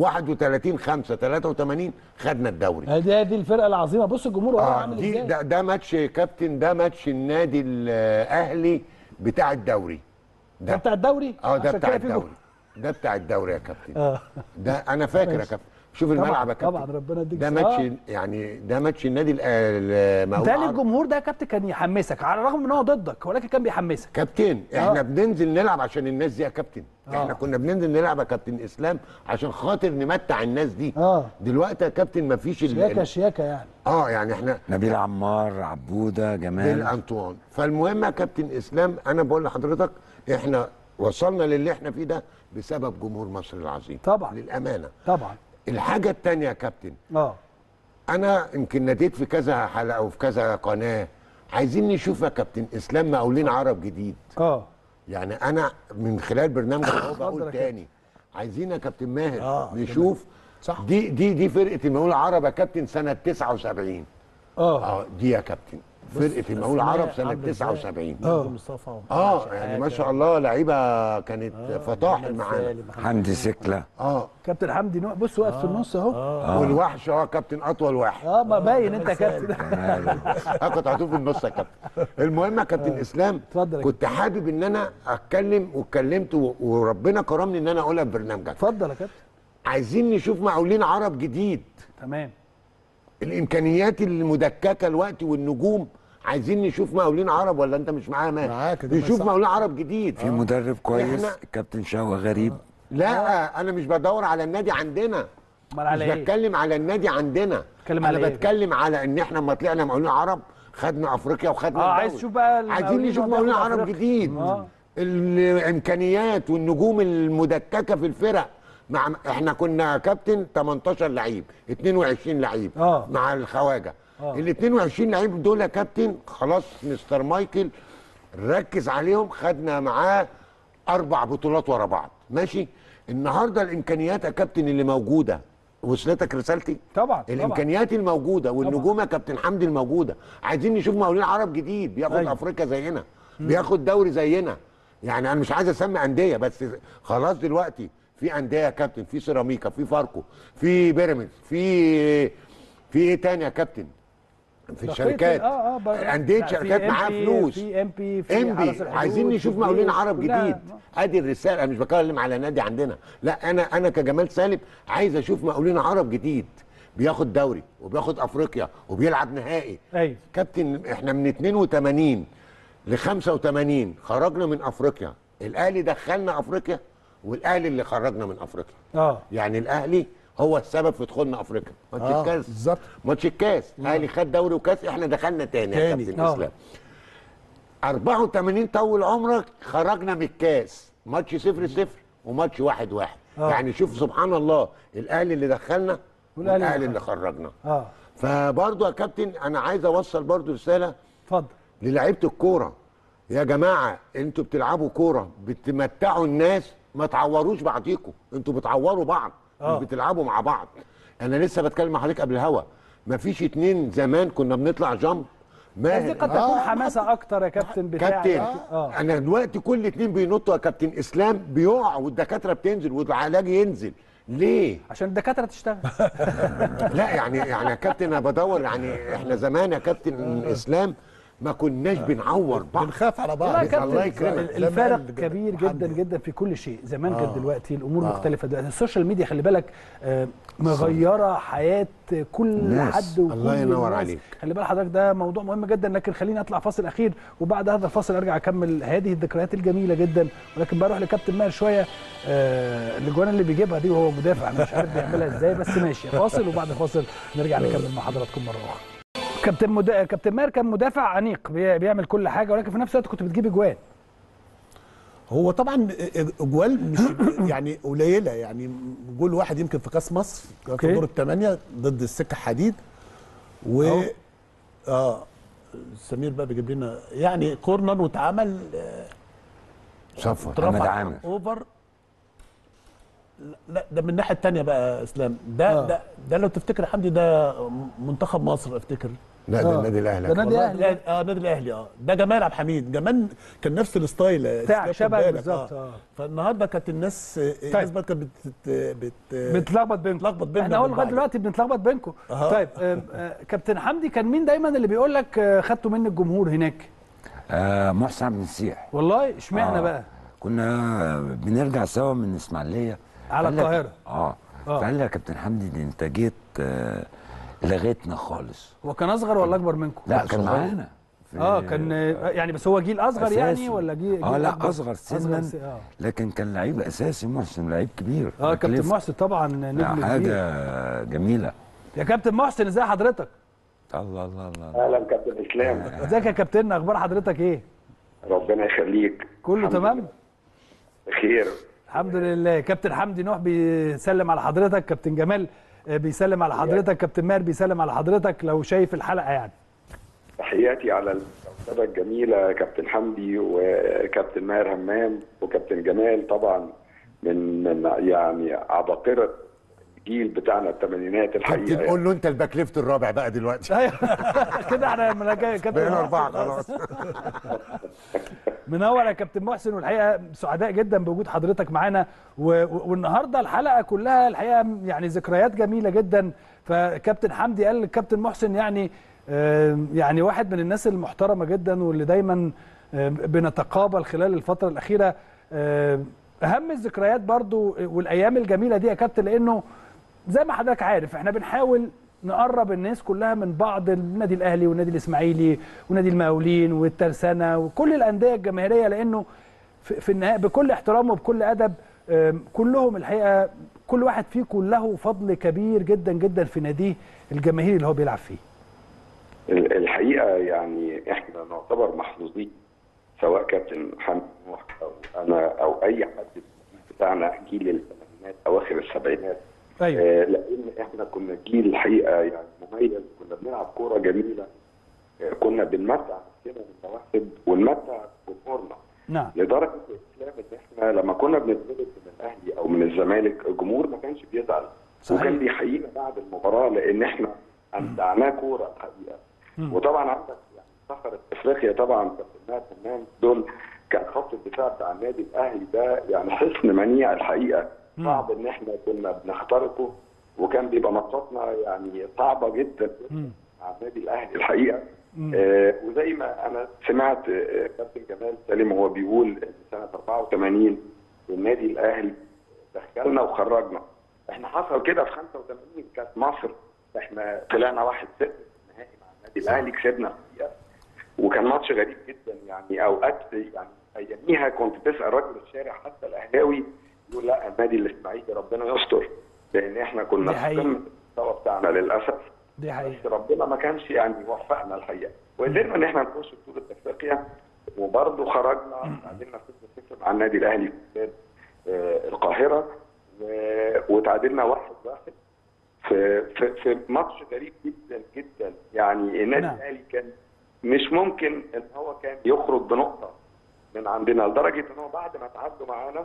31 5 83 خدنا الدوري دي دي الفرقه العظيمه بص الجمهور وراه اه عامل دي ازاي ده, ده ماتش كابتن ده ماتش النادي الاهلي بتاع الدوري ده بتاع الدوري اه ده عشان بتاع كده في الدوري ده بتاع الدوري يا كابتن اه ده انا فاكر يا ماشي. كابتن شوف طبعا الملعب يا كابتن طبعا ربنا يديك ده الصحة. ماتش يعني ده ماتش النادي الأ- المقاولين بالتالي العرب. الجمهور ده يا كابتن كان يحمسك على الرغم ان هو ضدك ولكن كان بيحمسك كابتن احنا آه. بننزل نلعب عشان الناس دي يا كابتن آه. احنا كنا بننزل نلعب يا كابتن اسلام عشان خاطر نمتع الناس دي اه دلوقتي يا كابتن مفيش ال- شياكه ال- شياكه يعني اه يعني احنا نبيل عمار عبوده بين جمال انطوان فالمهم يا كابتن اسلام انا بقول لحضرتك احنا وصلنا للي احنا فيه ده بسبب جمهور مصر العظيم طبعا. للامانه طبعا الحاجه الثانيه يا كابتن اه انا يمكن ناديت في كذا حلقه وفي كذا قناه عايزين نشوف يا كابتن اسلام مقاولين عرب جديد اه يعني انا من خلال برنامج اهو اتفضل يا بقول كابتن. تاني عايزين يا كابتن ماهر آه، نشوف صح. دي دي دي فرقه المقاول العرب يا كابتن سنه 79 اه اه دي يا كابتن فرقه المقاول العرب سنه عاملة إزاي؟ 79 آه. مجدي مصطفى اه يعني ما شاء الله لعيبه كانت فطاحل معانا حمدي سكله اه كابتن حمدي نوع بص واقف في النص اهو والوحش اه كابتن اطول واحد اه ما باين انت كابتن انا كنت هتقول في النص يا كابتن المهم يا كابتن اسلام اتفضل يا كنت حابب ان انا اتكلم واتكلمت و- وربنا كرمني ان انا اقولها في برنامجك اتفضل يا كابتن عايزين نشوف مقاولين عرب جديد تمام الامكانيات المدككه الوقت والنجوم عايزين نشوف مقاولين عرب ولا انت مش معايا ماشي معاك يا جماعة، نشوف صح. مقاولين عرب جديد في مدرب كويس إحنا- كابتن شوقي غريب لا انا مش بدور على النادي عندنا امال على مش ايه بتكلم على النادي عندنا بتكلم انا على إيه؟ بتكلم على ان احنا لما طلعنا مقاولين عرب خدنا افريقيا وخدنا اه عايز الدوري. تشوف بقى عايزين المقاولين نشوف اللي مقاولين هياخدوا عرب أفريقيا. جديد اه الامكانيات والنجوم المدككه في الفرق مع احنا كنا كابتن 18 لعيب 22 لعيب آه. مع الخواجه آه. ال 22 لعيب دول يا كابتن خلاص مستر مايكل ركز عليهم خدنا معاه اربع بطولات ورا بعض ماشي النهارده الامكانيات يا كابتن اللي موجوده وصلتك رسالتي طبعا طبعا الامكانيات الموجوده والنجوم يا كابتن حمدي الموجوده عايزين نشوف مقاولين عرب جديد بياخد أيوة. أيوة. افريقيا زينا بياخد دوري زينا يعني انا مش عايز اسمي انديه بس خلاص دلوقتي في انديه يا كابتن في سيراميكا في فاركو في بيراميدز في في ايه تاني يا كابتن في بقية الشركات ال- اه اه بقى- انديه لا، في شركات معاها MP فلوس في ام بي في انبي حرس الحدود، عايزين نشوف في مقاولين الجيش، عرب كلها- جديد ادي الرساله انا مش بتكلم على نادي عندنا لا انا انا كجمال سالم عايز اشوف مقاولين عرب جديد بياخد دوري وبياخد افريقيا وبيلعب نهائي ايوه كابتن احنا من 82 ل 85 خرجنا من افريقيا الاهلي دخلنا افريقيا والاهلي اللي خرجنا من افريقيا اه يعني الاهلي هو السبب في دخولنا افريقيا ماتش آه، الكاس بالظبط. ماتش الكاس الاهلي خد دوري وكاس احنا دخلنا تاني يا تاني. كابتن آه. اسلام 84 طول عمرك خرجنا من الكاس ماتش 0 0 وماتش 1 1 آه. يعني شوف سبحان الله الاهلي اللي دخلنا والأهلي والاهلي اللي اللي خرجنا اه فبرضه يا كابتن انا عايز اوصل برضه رساله اتفضل للعيبه الكوره يا جماعه انتوا بتلعبوا كوره بتمتعوا الناس ما تعوروش بعضيكم انتوا بتعوروا بعض آه. مش بتلعبوا مع بعض انا لسه بتكلم مع حضرتك قبل الهوا مفيش اتنين زمان كنا بنطلع جامب بس دي ماهر قد تكون حماسه اكتر يا كابتن بتاع كابتن اه انا دلوقتي كل اتنين بينطوا يا كابتن اسلام بيقع والدكاتره بتنزل والعلاج ينزل ليه؟ عشان الدكاتره تشتغل لا يعني يعني يا كابتن انا بدور يعني احنا زمان يا كابتن اسلام ما كناش بنعور بعض بنخاف على بعض لا يا الله كابتن يكرمك. ال- الفرق زمان كبير حد- جدا جدا في كل شيء زمان غير آه. دلوقتي الامور مختلفه دلوقتي السوشيال ميديا خلي بالك آه، مغيره حياه كل الناس. حد وكل الله ينور الناس. عليك. خلي بال حضرتك ده موضوع مهم جدا لكن خليني اطلع فاصل اخير وبعد هذا الفاصل ارجع اكمل هذه الذكريات الجميله جدا ولكن بروح لكابتن ماهر شويه آه الاجوان اللي بيجيبها دي وهو مدافع انا مش عارف بيعملها ازاي بس ماشي فاصل وبعد الفاصل نرجع نكمل مع حضراتكم مره اخرى كابتن مدا... كابتن ماهر كان مدافع انيق بي- بيعمل كل حاجه ولكن في نفس الوقت كنت بتجيب اجوان هو طبعا اجوال مش يعني قليله يعني جول واحد يمكن في كاس مصر كان أوكي. في دور الثمانيه ضد السكه حديد و أهو. اه سمير بقى بيجيب لنا يعني كورنر واتعمل صفر محمد عامر. اوفر لا ده من الناحيه الثانيه بقى يا اسلام ده آه. ده ده لو تفتكر يا حمدي ده منتخب مصر افتكر لا ده آه. النادي الاهلي ده نادي والله اهلي الأهلي- اه النادي الاهلي اه ده جمال عبد الحميد جمال كان نفس الستايل يا بتاعك، إسلام، خد شبهك بالك، بالظبط، آه. فالنهارده كانت الناس الناس بقى كانت بت بت بتلخبط بينكم بتلخبط بيننا احنا اهو من لغايه بعض. دلوقتي بنتلخبط بينكم أها. طيب آم، آه، كابتن حمدي كان مين دايما اللي بيقول لك آه، خدتوا مني الجمهور هناك آه محسن عبد المسيح والله اشمعنى آه. بقى كنا بنرجع سوا من اسماعيليه على فقال لك- القاهرة. اه آه. فقال لي يا كابتن حمدي دي انت جيت آه لغيتنا خالص هو كان اصغر ولا اكبر منكم لا كان معانا في- اه كان آه، يعني بس هو جيل اصغر يعني أساسي. ولا جيل اه جيل لا أكبر؟ اصغر سنا س- اه لكن كان لعيب اساسي محسن لعيب كبير اه كابتن بكلف. محسن طبعا لا، نجم كبير حاجه جميله يا كابتن محسن ازي حضرتك الله الله الله اهلا كابتن اسلام ازيك يا كابتن اخبار حضرتك ايه ربنا يخليك كله الحمد تمام لله. بخير الحمد لله كابتن حمدي نوح بيسلم على حضرتك كابتن جمال آه، بيسلم على حضرتك كابتن ماهر بيسلم على حضرتك لو شايف الحلقه يعني تحياتي على الكوكبه الجميله كابتن حمدي وكابتن ماهر همام وكابتن جمال طبعا من من يعني عباقره الجيل بتاعنا الثمانينات كابتن الحقيقه قول له انت الباك ليفت الرابع بقى دلوقتي ايوه كده احنا لما جاي كابتن بقينا محسن اربعه خلاص منور يا كابتن محسن والحقيقه سعداء جدا بوجود حضرتك معانا و- و- والنهارده الحلقه كلها الحقيقه يعني ذكريات جميله جدا فكابتن حمدي قال للكابتن محسن يعني آه، يعني واحد من الناس المحترمه جدا واللي دايما آه، بنتقابل خلال الفتره الاخيره آه، اهم الذكريات برضو والايام الجميله دي يا كابتن لانه زي ما حضرتك عارف احنا بنحاول نقرب الناس كلها من بعض النادي الاهلي والنادي الاسماعيلي ونادي المقاولين والترسانه وكل الانديه الجماهيريه لانه في في النهايه بكل احترام وبكل ادب آم، كلهم الحقيقه كل واحد فيكم له فضل كبير جدا جدا في ناديه الجماهيري اللي هو بيلعب فيه. ال- الحقيقه يعني احنا نعتبر محظوظين سواء كابتن حمدي نوح او انا او اي حد في الجيل بتاعنا جيل الثمانينات اواخر السبعينات ايوه آه، لان احنا كنا جيل الحقيقه يعني مميز كنا بنلعب كوره جميله آه، كنا بنمتع نفسنا بالمواهب ونمتع جمهورنا نعم لدرجه الاسلام ان احنا لما كنا بنتولد من الاهلي او من الزمالك الجمهور ما كانش بيزعل صحيح. وكان بيحيينا بعد المباراه لان احنا امتعناه كوره الحقيقه وطبعا عندك يعني صخره افريقيا طبعا كابتن ماهر همام دول كان خط الدفاع بتاع النادي الاهلي ده يعني حصن منيع الحقيقه صعب ان احنا كنا بنخترقه وكان بيبقى ماتشاتنا يعني صعبه جدا على النادي الاهلي الحقيقه آه وزي ما انا سمعت آه، كابتن جمال سالم هو بيقول ان سنه 84 النادي الاهلي دخلنا وخرجنا احنا حصل كده في 85 كانت مصر احنا طلعنا 1 0 النهائي مع النادي الاهلي كسبنا الحقيقه وكان ماتش غريب جدا يعني اوقات يعني اياميها كنت تسال رجل الشارع حتى الاهلاوي يقول لا النادي الاسماعيلي ربنا يستر لان احنا كنا دي في حقيقة. قمه المستوى بتاعنا للاسف دي حقيقه بس ربنا ما كانش يعني وفقنا الحقيقه وقدرنا ان احنا نخش بطوله افريقيا وبرضه خرجنا تعادلنا 0-0 مع النادي الاهلي في استاد آه، القاهره و- وتعادلنا 1-1 في في في ماتش غريب جدا جدا يعني النادي نعم. الاهلي كان مش ممكن ان هو كان يخرج بنقطه من عندنا لدرجه ان هو بعد ما تعادلوا معانا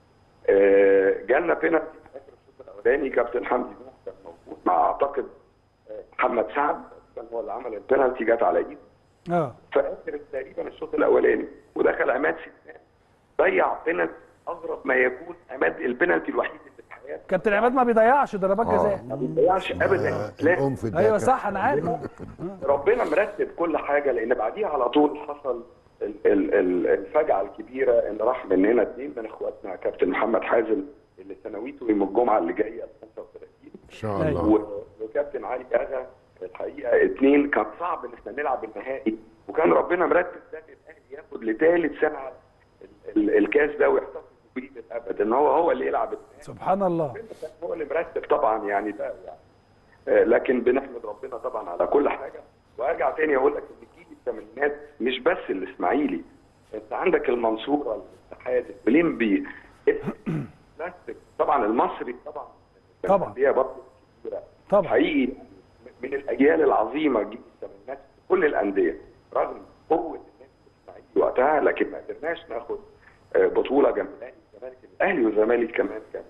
آه، جالنا بينالتي في اخر الشوط الاولاني كابتن حمدي نوح كان موجود مع اعتقد آه، محمد سعد كان هو اللي عمل البينالتي جت على ايده اه في اخر تقريبا الشوط الاولاني ودخل عماد سيدان ضيع بينالتي اغرب ما يكون عماد البينالتي الوحيد اللي في حياته كابتن عماد ما بيضيعش ضربات جزاء ما بيضيعش ابدا لا الام في ايوه الدكة. صح انا عارف ربنا مرتب كل حاجه لان بعديها على طول حصل ال- ال- ال- الفجعه الكبيره ان راح مننا اثنين من اخواتنا كابتن محمد حازم اللي سنويته يوم الجمعه اللي جايه 35 ان شاء أيوة. الله و- وكابتن علي اغا الحقيقه اثنين كان صعب ان احنا نلعب النهائي وكان ربنا مرتب ده ان الاهلي ياخد لثالث سنه ال- ال- الكاس ده ويحتفظ بيه للابد ان هو هو اللي يلعب النهائي سبحان الله ربنا كان هو اللي مرتب طبعا يعني ده يعني آه، لكن بنحمد ربنا طبعا على كل حاجه وارجع تاني اقول لك ان جيل الثمانينات مش بس الاسماعيلي انت عندك المنصوره الاتحاد الاولمبي بلاستيك طبعا المصري طبعا طبعا. هي برضه كبيره طبعا. حقيقي من الاجيال العظيمه جيل الثمانينات في كل الانديه رغم قوه النادي الاسماعيلي وقتها لكن ما قدرناش ناخد آه، بطوله جنب الاهلي والزمالك الاهلي والزمالك كمان كان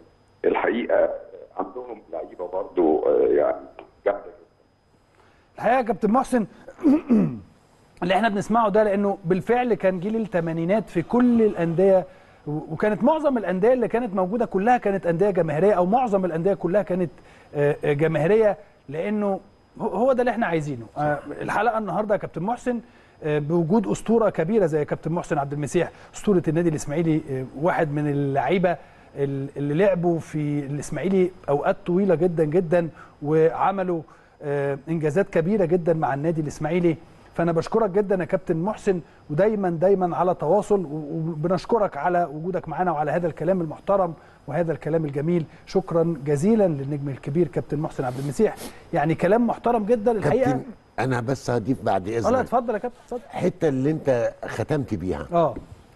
الحقيقه عندهم لعيبه برضو آه، يعني جامده الحقيقه يا كابتن محسن اللي احنا بنسمعه ده لانه بالفعل كان جيل الثمانينات في كل الانديه و- وكانت معظم الانديه اللي كانت موجوده كلها كانت انديه جماهيريه او معظم الانديه كلها كانت آه، آه، جماهيريه لانه هو- هو ده اللي احنا عايزينه آه، الحلقه النهارده يا كابتن محسن آه، بوجود اسطوره كبيره زي كابتن محسن عبد المسيح اسطوره النادي الاسماعيلي آه، واحد من اللعيبه ال- اللي لعبوا في الاسماعيلي اوقات طويله جدا جدا وعملوا آه، انجازات كبيره جدا مع النادي الاسماعيلي فانا بشكرك جدا يا كابتن محسن ودايما دايما على تواصل و- وبنشكرك على وجودك معنا وعلى هذا الكلام المحترم وهذا الكلام الجميل شكرا جزيلا للنجم الكبير كابتن محسن عبد المسيح يعني كلام محترم جدا الحقيقه كابتن انا بس هضيف بعد اه لا اذنك اتفضل يا كابتن اتفضل الحته اللي انت ختمت بيها اه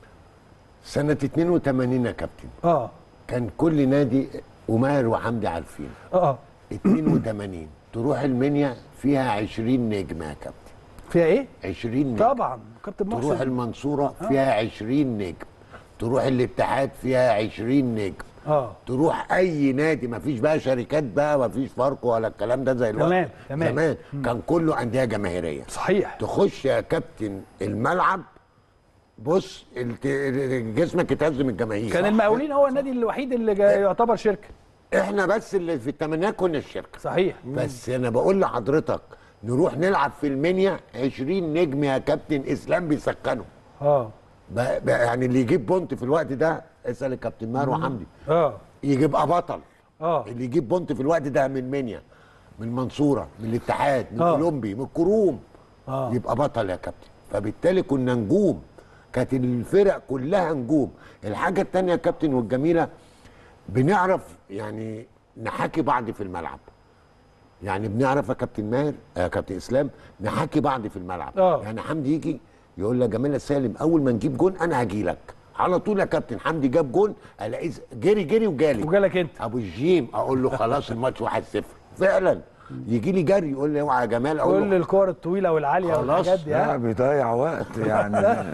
سنه 82 يا كابتن اه كان كل نادي وماهر وحمدي عارفين اه 82 تروح المنيا فيها 20 نجم يا كابتن فيها ايه 20 نجم طبعا كابتن تروح محسن المنصوره فيها 20 نجم تروح الاتحاد فيها 20 نجم اه تروح اي نادي ما فيش بقى شركات بقى ما فيش فاركو ولا الكلام ده زي الوقت تمام، تمام. زمان كان كله انديه جماهيريه صحيح تخش يا كابتن الملعب بص الت- جسمك يتهز من الجماهير كان المقاولين هو النادي الوحيد اللي جا- يعتبر شركه احنا بس اللي في الثمانينات كنا الشركه صحيح بس انا بقول لحضرتك نروح نلعب في المنيا 20 نجم يا كابتن اسلام بيسخنوا اه ب- ب- يعني اللي يجيب بونت في الوقت ده اسال الكابتن ماهر وحمدي اه يبقى بطل اه اللي يجيب بونت في الوقت ده من منيا من المنصوره من الاتحاد من آه. اولمبي من الكروم آه. يبقى بطل يا كابتن فبالتالي كنا نجوم كانت الفرق كلها نجوم الحاجه الثانيه يا كابتن والجميله بنعرف يعني نحاكي بعض في الملعب يعني بنعرف يا كابتن ماهر يا كابتن اسلام نحاكي بعض في الملعب آه. يعني حمدي يجي يقول لي يا جمال سالم اول ما نجيب جون انا هجي لك على طول يا كابتن حمدي جاب جون الاقيه جري جري وجالي وجالك انت ابو الجيم اقول له خلاص الماتش 1-0 فعلا يجي لي جري يقول لي اوعى يا جمال اقول كل له الكور الطويله والعاليه خلاص. والحاجات دي لا ها؟ بيضيع وقت يعني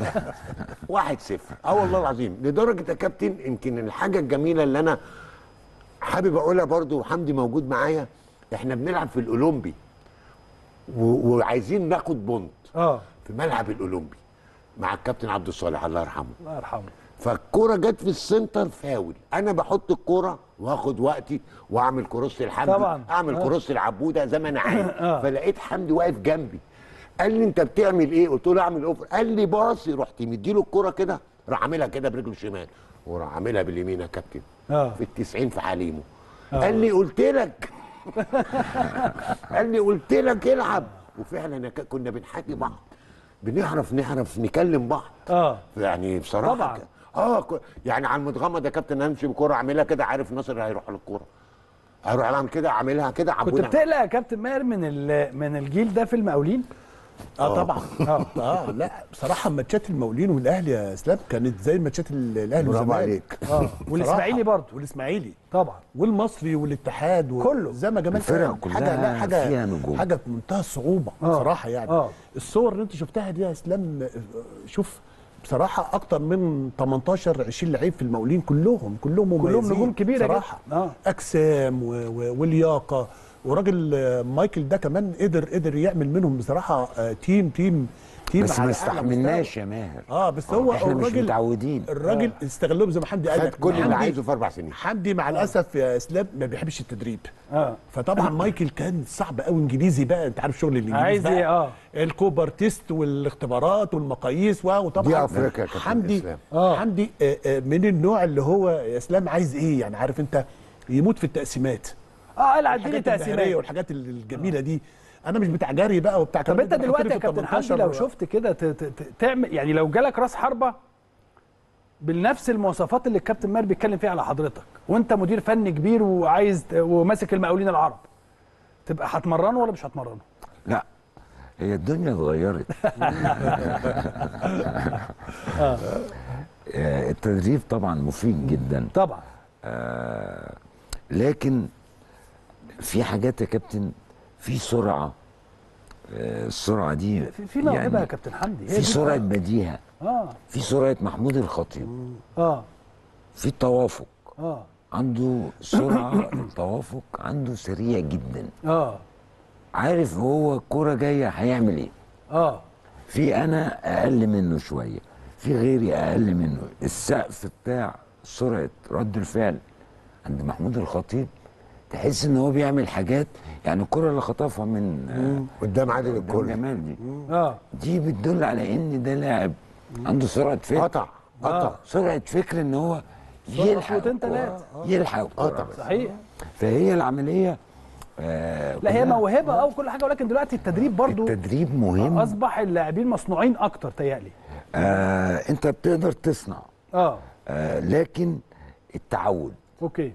1-0 اه والله العظيم لدرجه يا كابتن يمكن الحاجه الجميله اللي انا حابب اقولها برضو وحمدي موجود معايا احنا بنلعب في الاولمبي و- وعايزين ناخد بونت اه في ملعب الاولمبي مع الكابتن عبد الصالح الله يرحمه الله يرحمه فالكوره جت في السنتر فاول انا بحط الكوره واخد وقتي واعمل كروس الحمدي طبعا. اعمل آه. كروس العبوده زي ما انا عايز آه. فلقيت حمدي واقف جنبي قال لي انت بتعمل ايه قلت له اعمل اوفر قال لي باصي رحت مديله الكوره كده راح عاملها كده برجله الشمال وراح عاملها باليمين يا كابتن اه في التسعين في حليمه قال لي قلت لك قال لي قلت لك العب وفعلا يا ك- كنا بنحكي بعض بنعرف نعرف نكلم بعض اه يعني بصراحه طبعاً. ك- اه ك- يعني على المتغمض يا كابتن امشي بكوره اعملها كده عارف ناصر هيروح للكوره هروح اعمل كده اعملها كده كنت عبونا بتقلق يا كابتن ماهر من ال- من الجيل ده في المقاولين اه طبعا اه اه لا بصراحه ماتشات المقاولين والاهلي يا اسلام كانت زي ماتشات ال- الاهلي برافو والزمالك عليك. اه والاسماعيلي بصراحة. برضه والاسماعيلي طبعا والمصري والاتحاد و... كله. زي ما جمال الفرق قال، كلها حاجه لا حاجه فيها نجوم. حاجه في منتهى الصعوبه آه. بصراحه يعني آه. الصور اللي انت شفتها دي يا اسلام آه، شوف بصراحه اكتر من 18 20 لعيب في المقاولين كلهم كلهم مميزين نجوم كبيرة بصراحه جدا. آه. اجسام و... و... ولياقه وراجل آه، مايكل ده كمان قدر قدر يعمل منهم بصراحه آه، تيم تيم تيم بس على ما أعلى استحملناش مستوى. يا ماهر اه بس هو احنا مش الراجل متعودين الراجل استغلهم زي ما حمدي قال خد لك كل اللي حمدي- عايزه في اربع سنين حمدي مع الاسف يا اسلام ما بيحبش التدريب اه فطبعا مايكل كان صعب قوي انجليزي بقى انت عارف شغل الانجليزي عايز بقى ايه اه الكوبر تيست والاختبارات والمقاييس و- وطبعا دي أفريقيا يا كابتن حمدي إسلام. آه. حمدي آه، آه، من النوع اللي هو يا اسلام عايز ايه يعني عارف انت يموت في التقسيمات اه العب دي الحاجات البهريه تقسيمات والحاجات الجميله دي انا مش بتاع جري بقى وبتاع طب كلام انت ده، بحط دلوقتي لي يا في كابتن حمدي 18 لو شفت كده ت- ت- ت- تعمل يعني لو جالك راس حربه بنفس المواصفات اللي الكابتن ماهر بيتكلم فيها على حضرتك وانت مدير فني كبير وعايز ت- وماسك المقاولين العرب تبقى هتمرنه ولا مش هتمرنه؟ لا هي الدنيا اتغيرت آه، التدريب طبعا مفيد جدا طبعا آه، لكن في حاجات يا كابتن في سرعه آه، السرعه دي في, في موهبه يا كابتن حمدي هي في دي سرعه بقى. بديهه اه في سرعه محمود الخطيب اه في التوافق اه عنده سرعه توافق عنده سريع جدا اه عارف هو الكوره جايه هيعمل ايه اه في انا اقل منه شويه في غيري اقل منه السقف بتاع سرعه رد الفعل عند محمود الخطيب تحس ان هو بيعمل حاجات يعني الكره اللي خطفها من آه، قدام عادل قدام الكل جمال دي اه دي بتدل على ان ده لاعب عنده سرعه فكر قطع قطع سرعه فكر ان هو سرعة يلحق خطوتين الكرة. تلاتة. يلحق الكرة قطع. بس. صحيح فهي العمليه آه لا هي كلها- موهبه اه وكل حاجه ولكن دلوقتي التدريب برضو التدريب مهم اصبح اللاعبين مصنوعين اكتر تيألي آه انت بتقدر تصنع اه آه لكن التعود اوكي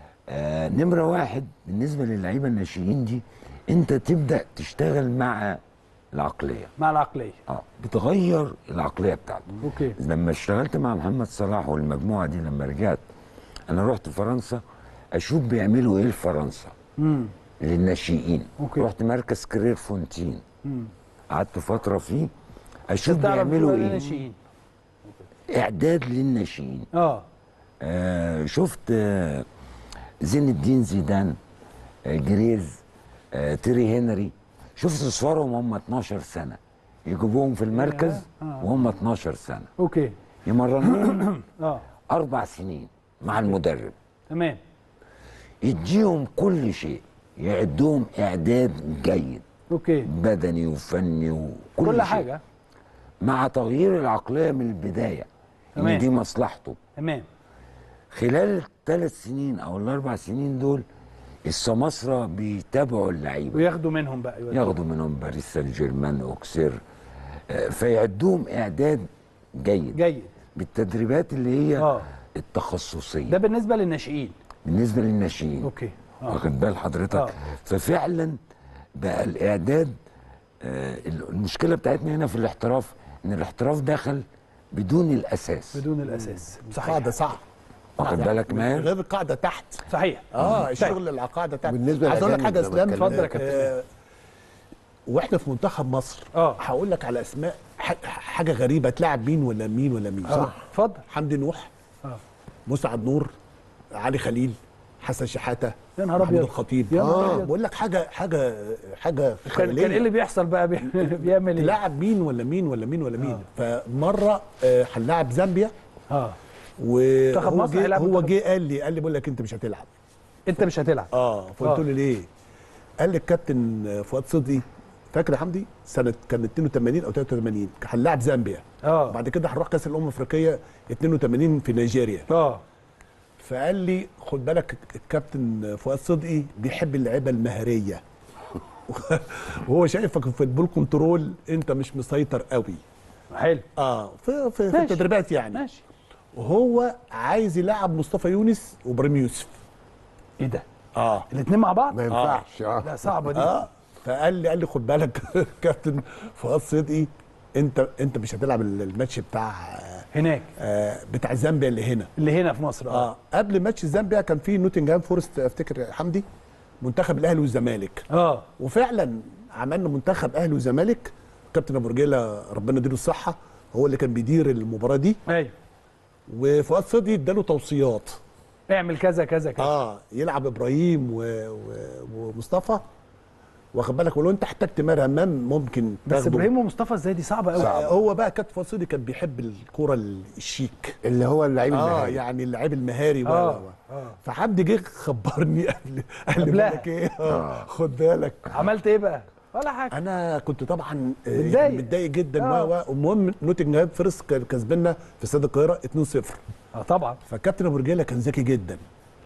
آه نمره واحد بالنسبه للعيبه الناشئين دي انت تبدا تشتغل مع العقليه مع العقليه اه بتغير العقليه بتاعته اوكي لما اشتغلت مع محمد صلاح والمجموعه دي لما رجعت انا رحت فرنسا اشوف بيعملوا ايه في فرنسا امم للناشئين أوكي. رحت مركز كرير فونتين امم قعدت فتره فيه اشوف تعرف بيعملوا دول ايه الناشئين. اعداد للناشئين اه آه شفت آه زين الدين زيدان آه جريز آه تيري هنري شفت صورهم هم 12 سنه يجيبوهم في المركز آه. وهم 12 سنه اوكي يمرنوهم اه اربع سنين مع المدرب تمام يديهم كل شيء يعدهم اعداد جيد اوكي بدني وفني وكل كل شيء. حاجه مع تغيير العقليه من البدايه تمام. ان دي مصلحته تمام خلال الثلاث سنين او الاربع سنين دول السماسرة بيتابعوا اللعيبه وياخدوا منهم بقى يودوا. ياخدوا منهم باريس سان جيرمان اوكسير آه، فيعدوهم اعداد جيد جيد بالتدريبات اللي هي آه. التخصصيه ده بالنسبه للناشئين بالنسبه للناشئين اوكي اه واخد بال حضرتك آه. ففعلا بقى الاعداد آه، المشكله بتاعتنا هنا في الاحتراف ان الاحتراف دخل بدون الاساس بدون الاساس صحيح قاعده صح واخد بالك ماهر غير القاعده تحت صحيح اه طيب. الشغل القاعده تحت بالنسبة عايز اقول لك للأجانب حاجه لما اسلام اتكلمنا. اتفضل يا كابتن. آه، واحنا في منتخب مصر آه. هقول لك على اسماء ح- حاجه غريبه تلعب مين ولا مين ولا مين اه صح اتفضل حمدي نوح اه مسعد نور علي خليل حسن شحاته يا نهار محمود أبيض. الخطيب يا نهار اه أبيض. بقول لك حاجه حاجه حاجه كان كان ايه اللي خياليه بيحصل بقى بي- بيعمل ايه تلاعب مين ولا مين ولا مين ولا مين فمره آه، هنلاعب زامبيا اه وهو مصر جه هيلعب هو منتخب- جه قال لي قال لي بقول لك انت مش هتلعب انت مش هتلعب اه فقلت آه. له ليه؟ قال لي الكابتن فؤاد صدقي فاكر يا حمدي سنه كان 82 او 83 هنلاعب زامبيا اه بعد كده هنروح كاس الامم الافريقيه 82 في نيجيريا اه فقال لي خد بالك الكابتن فؤاد صدقي بيحب اللعيبه المهاريه وهو شايفك في البول كنترول انت مش مسيطر قوي حلو اه في, في, في ماشي. التدريبات يعني ماشي وهو عايز يلعب مصطفى يونس وابراهيم يوسف ايه ده اه الاثنين مع بعض ما ينفعش اه لا صعبه دي اه فقال لي قال لي خد بالك كابتن فؤاد صدقي انت انت مش هتلعب الماتش بتاع هناك آه بتاع زامبيا اللي هنا اللي هنا في مصر اه اه قبل ماتش زامبيا كان في نوتنجهام فورست افتكر يا حمدي منتخب الاهلي والزمالك اه وفعلا عملنا منتخب اهلي وزمالك كابتن ابو رجيله ربنا يديله الصحه هو اللي كان بيدير المباراه دي ايوه وفؤاد صدقي اداله توصيات اعمل كذا كذا كذا اه يلعب ابراهيم و... و... ومصطفى واخد بالك ولو انت احتجت ماهر همام ممكن بس تاخده. ابراهيم ومصطفى ازاي دي صعبه قوي آه، هو بقى كابتن فؤاد صدقي كان بيحب الكوره الشيك اللي هو اللعيب اه المهاري يعني اللعيب المهاري و- آه، و- آه. فحمدي جه خبرني قبل قال لي قبلها. بقول لك ايه آه. خد بالك عملت ايه بقى ولا حاجه انا كنت طبعا آه، متضايق. متضايق جدا آه. و و المهم نوتنجهام فيرست كان كسبنا في استاد القاهره 2-0 اه طبعا فكابتن ابو رجاله كان ذكي جدا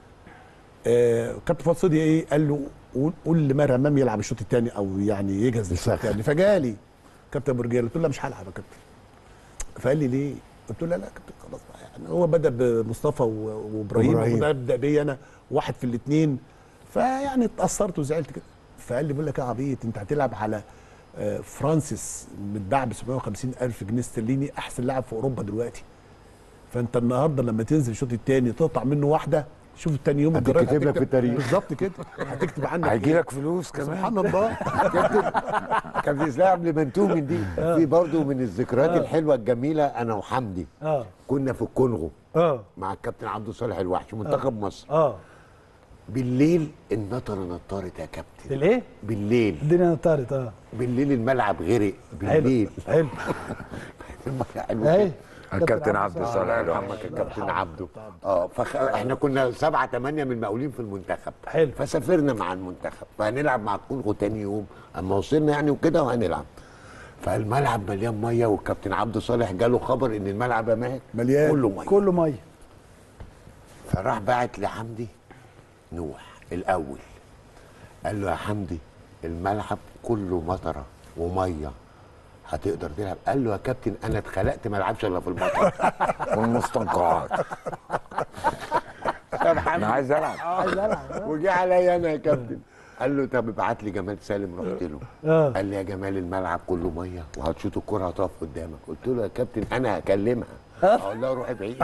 آه كابتن فؤاد صدقي ايه قال له قول قول لماهر همام يلعب الشوط الثاني او يعني يجهز للشوط يسخن. الثاني فجالي كابتن ابو رجاله قلت له لا مش هلعب يا كابتن فقال لي ليه؟ قلت له لا لا يا كابتن خلاص بقى يعني هو بدا بمصطفى و- وابراهيم وإبراهيم. وبدا بيا انا واحد في الاثنين فيعني اتاثرت وزعلت كده فقال لي بقول لك يا عبيط انت هتلعب على آه، فرانسيس متباع ب 750 الف جنيه استرليني احسن لاعب في اوروبا دلوقتي فانت النهارده لما تنزل الشوط الثاني تقطع منه واحده شوف تاني يوم هتكتب الجرايد لك في التاريخ. بالظبط كده هتكتب عنك هيجي إيه؟ لك فلوس كمان سبحان الله كان في اسلام قبل ما نتوه من دي في برضه من الذكريات الحلوه الجميله انا وحمدي اه كنا في الكونغو اه مع الكابتن عبد الصالح الوحش منتخب مصر اه بالليل النطره نطرت يا كابتن الايه؟ بالليل الدنيا طارت اه بالليل الملعب غرق حلو بالليل حلو المية حلوة اهي الكابتن عبد الصالح الله الوحش يرحمك الكابتن عبده اه فخ... احنا كنا سبعة ثمانية من المقاولين في المنتخب حلو. فسافرنا مع المنتخب فهنلعب مع الكونغو تاني يوم اما وصلنا يعني وكده وهنلعب فالملعب مليان ميه والكابتن عبد صالح جاله خبر ان الملعب يا ماهر مليان. كله ميه كله ميه فراح باعت لحمدي نوح الاول قال له يا حمدي الملعب كله مطره وميه هتقدر تلعب قال له يا كابتن انا اتخلقت ما العبش الا في المطر والمستنقعات انا عايز العب عايز العب وجه عليا انا يا كابتن قال له طب ابعت لي جمال سالم رحت له اه قال لي يا جمال الملعب كله ميه وهتشوط الكره هتقف قدامك قلت له يا كابتن انا هكلمها اقول لها روحي بعيد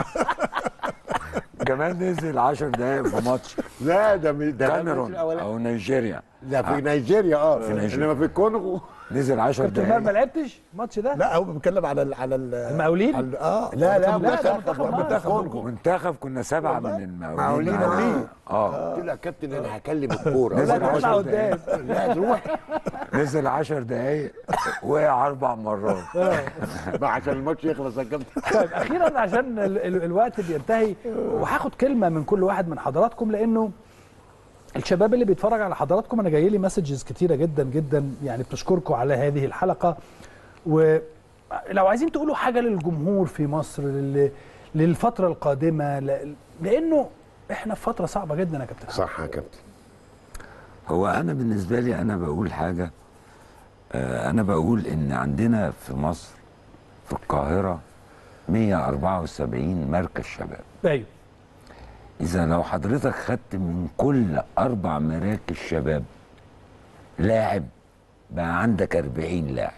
جمال نزل 10 دقايق في ماتش لا ده مش- ده كاميرون الأولاني. او نيجيريا لا في نيجيريا اه في نيجيريا. انما في الكونغو نزل 10 كابتن ماهر ما دقايق لعبتش الماتش ده؟ لا هو بيتكلم على ال على ال المقاولين؟ على- اه لا لا لا، ده منتخب منتخب منتخب مصر. كونغو منتخب كنا سبعه من المقاولين مقاولين معانا. اه قلت له يا كابتن انا هكلم الكوره نزل لا عشر تطلع دقايق. قدام لا تروح نزل 10 دقايق وقع اربع مرات بقى عشان الماتش يخلص يا كابتن طيب اخيرا عشان ال ال الوقت بينتهي وهاخد كلمه من كل واحد من حضراتكم لانه الشباب اللي بيتفرج على حضراتكم انا جاي لي مسجز كتيره جدا جدا يعني بتشكركم على هذه الحلقه ولو عايزين تقولوا حاجه للجمهور في مصر لل للفتره القادمه ل- لانه احنا في فتره صعبه جدا يا كابتن صح يا كابتن هو انا بالنسبه لي انا بقول حاجه آه، انا بقول ان عندنا في مصر في القاهره 174 مركز شباب ايوه اذا لو حضرتك خدت من كل اربع مراكز شباب لاعب بقى عندك 40 لاعب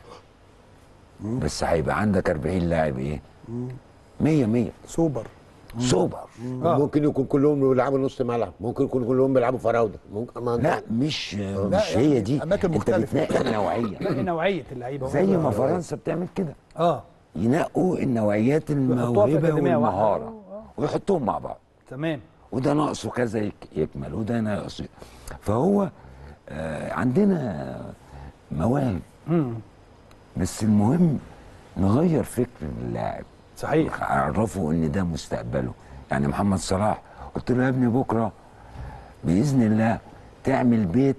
بس هيبقى عندك 40 لاعب ايه 100 100 سوبر سوبر آه. ممكن يكون كلهم بيلعبوا نص ملعب ممكن يكون كلهم بيلعبوا فراوده ممكن ما لا مش مش يعني هي دي أماكن انت مختلفة. بتنقي نوعيه باقي نوعيه اللعيبه زي ما فرنسا بتعمل كده اه ينقوا النوعيات في الموهبه أكاديمية واحدة. والمهاره ويحطوهم مع بعض تمام وده ناقصه كذا يك- يكمل وده ناقصه فهو آه عندنا مواهب مم. بس المهم نغير فكر اللاعب صحيح عرفوا ان ده مستقبله يعني محمد صلاح قلت له يا ابني بكره باذن الله تعمل بيت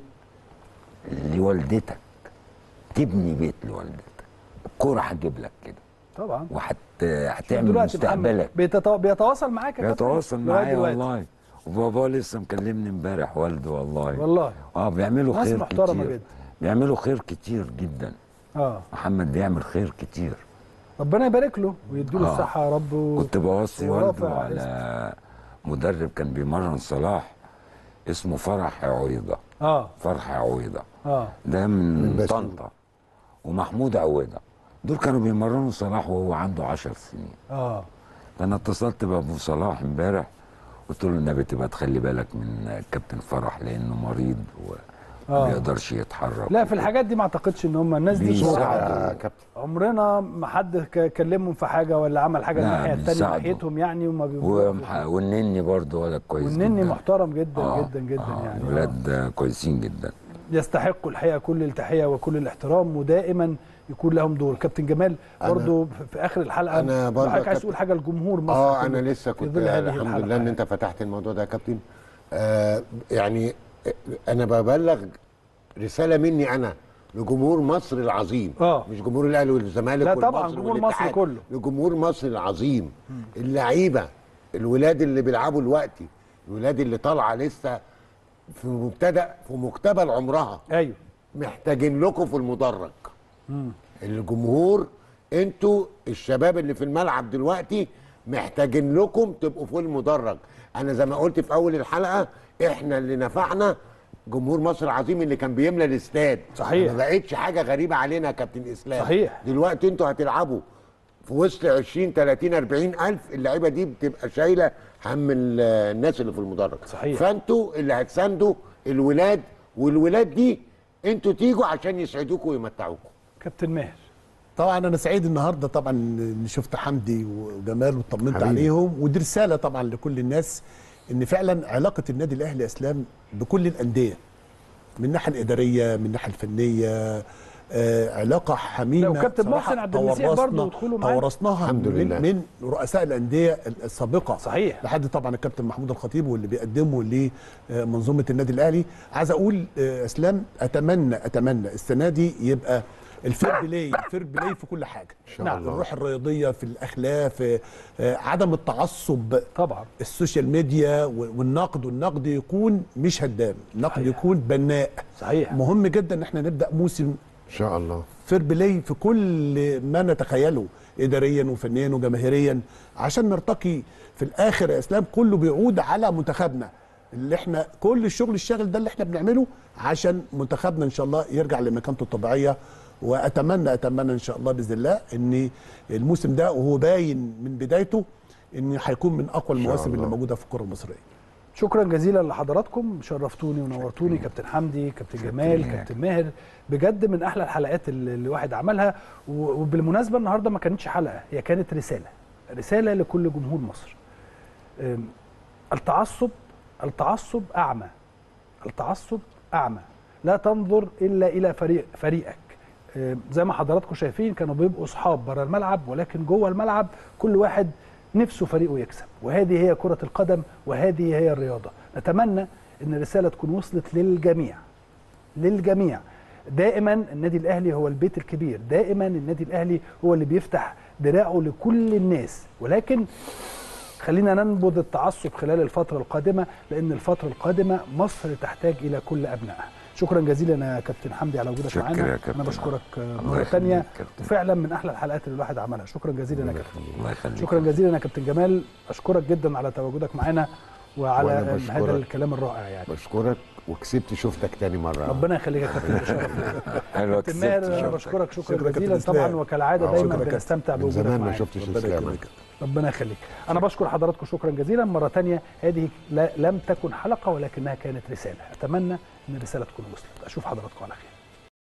لوالدتك تبني بيت لوالدتك الكوره هتجيب لك كده طبعا وهت هتعمل دلوقتي محمد مستقبلك بيتطو... بيتواصل معاك يا كابتن بيتواصل لغاية معايا دلوقتي. والله وبابا لسه مكلمني امبارح والده والله والله اه بيعملوا ناس خير محترمة كتير جدا. بيعملوا خير كتير جدا اه محمد بيعمل خير كتير ربنا يبارك له ويديله آه. الصحه يا رب و... كنت بوصي ورافع والده على مدرب كان بيمرن صلاح اسمه فرح عويضة اه فرح عويضة اه ده من بس- طنطا ومحمود عويضة دول كانوا بيمرنوا صلاح وهو عنده عشر سنين اه فانا اتصلت بابو صلاح امبارح قلت له النبي تبقى تخلي بالك من كابتن فرح لانه مريض وما آه. بيقدرش يتحرك لا في الحاجات دي ما اعتقدش ان هم الناس دي بيساعدوا. بصراحة يا كابتن عمرنا ما حد ك- كلمهم في حاجه ولا عمل حاجه لا، الناحيه الثانيه بيساعدوا. ناحيتهم يعني وما بيبقوا ومح- والنني برضه ولد كويس والنني جدا. محترم جدا آه، جدا جدا آه، يعني آه. ولاد كويسين جدا يستحقوا الحقيقه كل التحيه وكل الاحترام ودائما يكون لهم دور كابتن جمال برضو في- في اخر الحلقه أنا برضو حضرتك يا عايز كابتن- تقول حاجه لجمهور مصر اه كله انا لسه في كنت ظل هذه الحمد الحلقة لله ان يعني. انت فتحت الموضوع ده يا كابتن آه يعني انا ببلغ رساله مني انا لجمهور مصر العظيم آه. مش جمهور الاهلي والزمالك لا طبعاً، والمصري جمهور والاتحاد. مصر كله. لجمهور مصر العظيم اللعيبه الولاد اللي بيلعبوا دلوقتي الولاد اللي طالعه لسه في مبتدا في مقتبل عمرها ايوه محتاجين لكم في المدرج الجمهور انتوا الشباب اللي في الملعب دلوقتي محتاجين لكم تبقوا في المدرج انا زي ما قلت في اول الحلقه احنا اللي نفعنا جمهور مصر العظيم اللي كان بيملى الاستاد صحيح. ما بقتش حاجه غريبه علينا يا كابتن اسلام صحيح. دلوقتي انتوا هتلعبوا في وسط 20 30 40 الف اللعيبه دي بتبقى شايله هم ال- الناس اللي في المدرج صحيح. فانتوا اللي هتساندوا الولاد والولاد دي انتوا تيجوا عشان يسعدوكوا ويمتعوكوا كابتن ماهر طبعا انا سعيد النهارده طبعا ان شفت حمدي وجمال وطمنت حبيبي. عليهم ودي رساله طبعا لكل الناس ان فعلا علاقه النادي الاهلي اسلام بكل الانديه من الناحيه الاداريه من الناحيه الفنيه آه علاقه حميمه لا، وكابتن صراحة محسن عبد المسيح تورثنا- برضه ودخوله معانا. تورثناها الحمد من, لله. من رؤساء الانديه السابقه صحيح. لحد طبعا الكابتن محمود الخطيب واللي بيقدمه لمنظومه النادي الاهلي عايز اقول آه، اسلام اتمنى اتمنى السنه دي يبقى الفير بلاي الفير بلاي في كل حاجه شاء نعم الله. الروح الرياضيه في الاخلاق في آه، عدم التعصب طبعا السوشيال ميديا و- والنقد والنقد يكون مش هدام النقد صحيح. يكون بناء صحيح مهم جدا ان احنا نبدا موسم ان شاء الله فير بلاي في كل ما نتخيله اداريا وفنيا وجماهيريا عشان نرتقي في الاخر يا اسلام كله بيعود على منتخبنا اللي احنا كل الشغل الشاغل ده اللي احنا بنعمله عشان منتخبنا ان شاء الله يرجع لمكانته الطبيعيه واتمنى اتمنى ان شاء الله باذن الله ان الموسم ده وهو باين من بدايته ان هيكون من اقوى المواسم اللي الله. موجوده في الكره المصريه شكرا جزيلا لحضراتكم شرفتوني ونورتوني كابتن حمدي كابتن جمال ماهر. كابتن ماهر بجد من احلى الحلقات اللي الواحد عملها و- وبالمناسبه النهارده ما كانتش حلقه هي كانت رساله رساله لكل جمهور مصر أم، التعصب التعصب اعمى التعصب اعمى لا تنظر الا الى فريق فريقك أم، زي ما حضراتكم شايفين كانوا بيبقوا اصحاب بره الملعب ولكن جوه الملعب كل واحد نفسه فريقه يكسب وهذه هي كرة القدم وهذه هي الرياضة نتمنى ان الرسالة تكون وصلت للجميع للجميع دائما النادي الاهلي هو البيت الكبير دائما النادي الاهلي هو اللي بيفتح دراعه لكل الناس ولكن خلينا ننبذ التعصب خلال الفترة القادمة لأن الفترة القادمة مصر تحتاج إلى كل أبنائها شكرا جزيلا يا كابتن حمدي على وجودك شكرا معانا يا كابتن. أنا بشكرك آه، الله مرة يخليك ثانية كابتن. وفعلا من أحلى الحلقات اللي الواحد عملها شكرا جزيلا يا كابتن الله يخليك شكرا جزيلا يا كابتن جمال أشكرك جدا على تواجدك معانا وعلى وأنا آه، بشكرك. هذا الكلام الرائع يعني بشكرك وكسبت شفتك تاني مره ربنا يخليك يا كابتن ده شرف ليا. حلوة كابتن كسبت ماهر أنا شكراً. بشكرك شكرا شكراً يا جزيلا كابتن طبعا إسلام. وكالعادة آه، دايما شكراً يا كابتن. بنستمتع من بوجودك زمان ما معانا شفتش ربنا اسلام يكرمك. ربنا يخليك انا بشكر حضراتكم شكرا جزيلا مره تانية هذه لا- لم تكن حلقه ولكنها كانت رساله اتمنى ان الرساله تكون وصلت اشوف حضراتكم على خير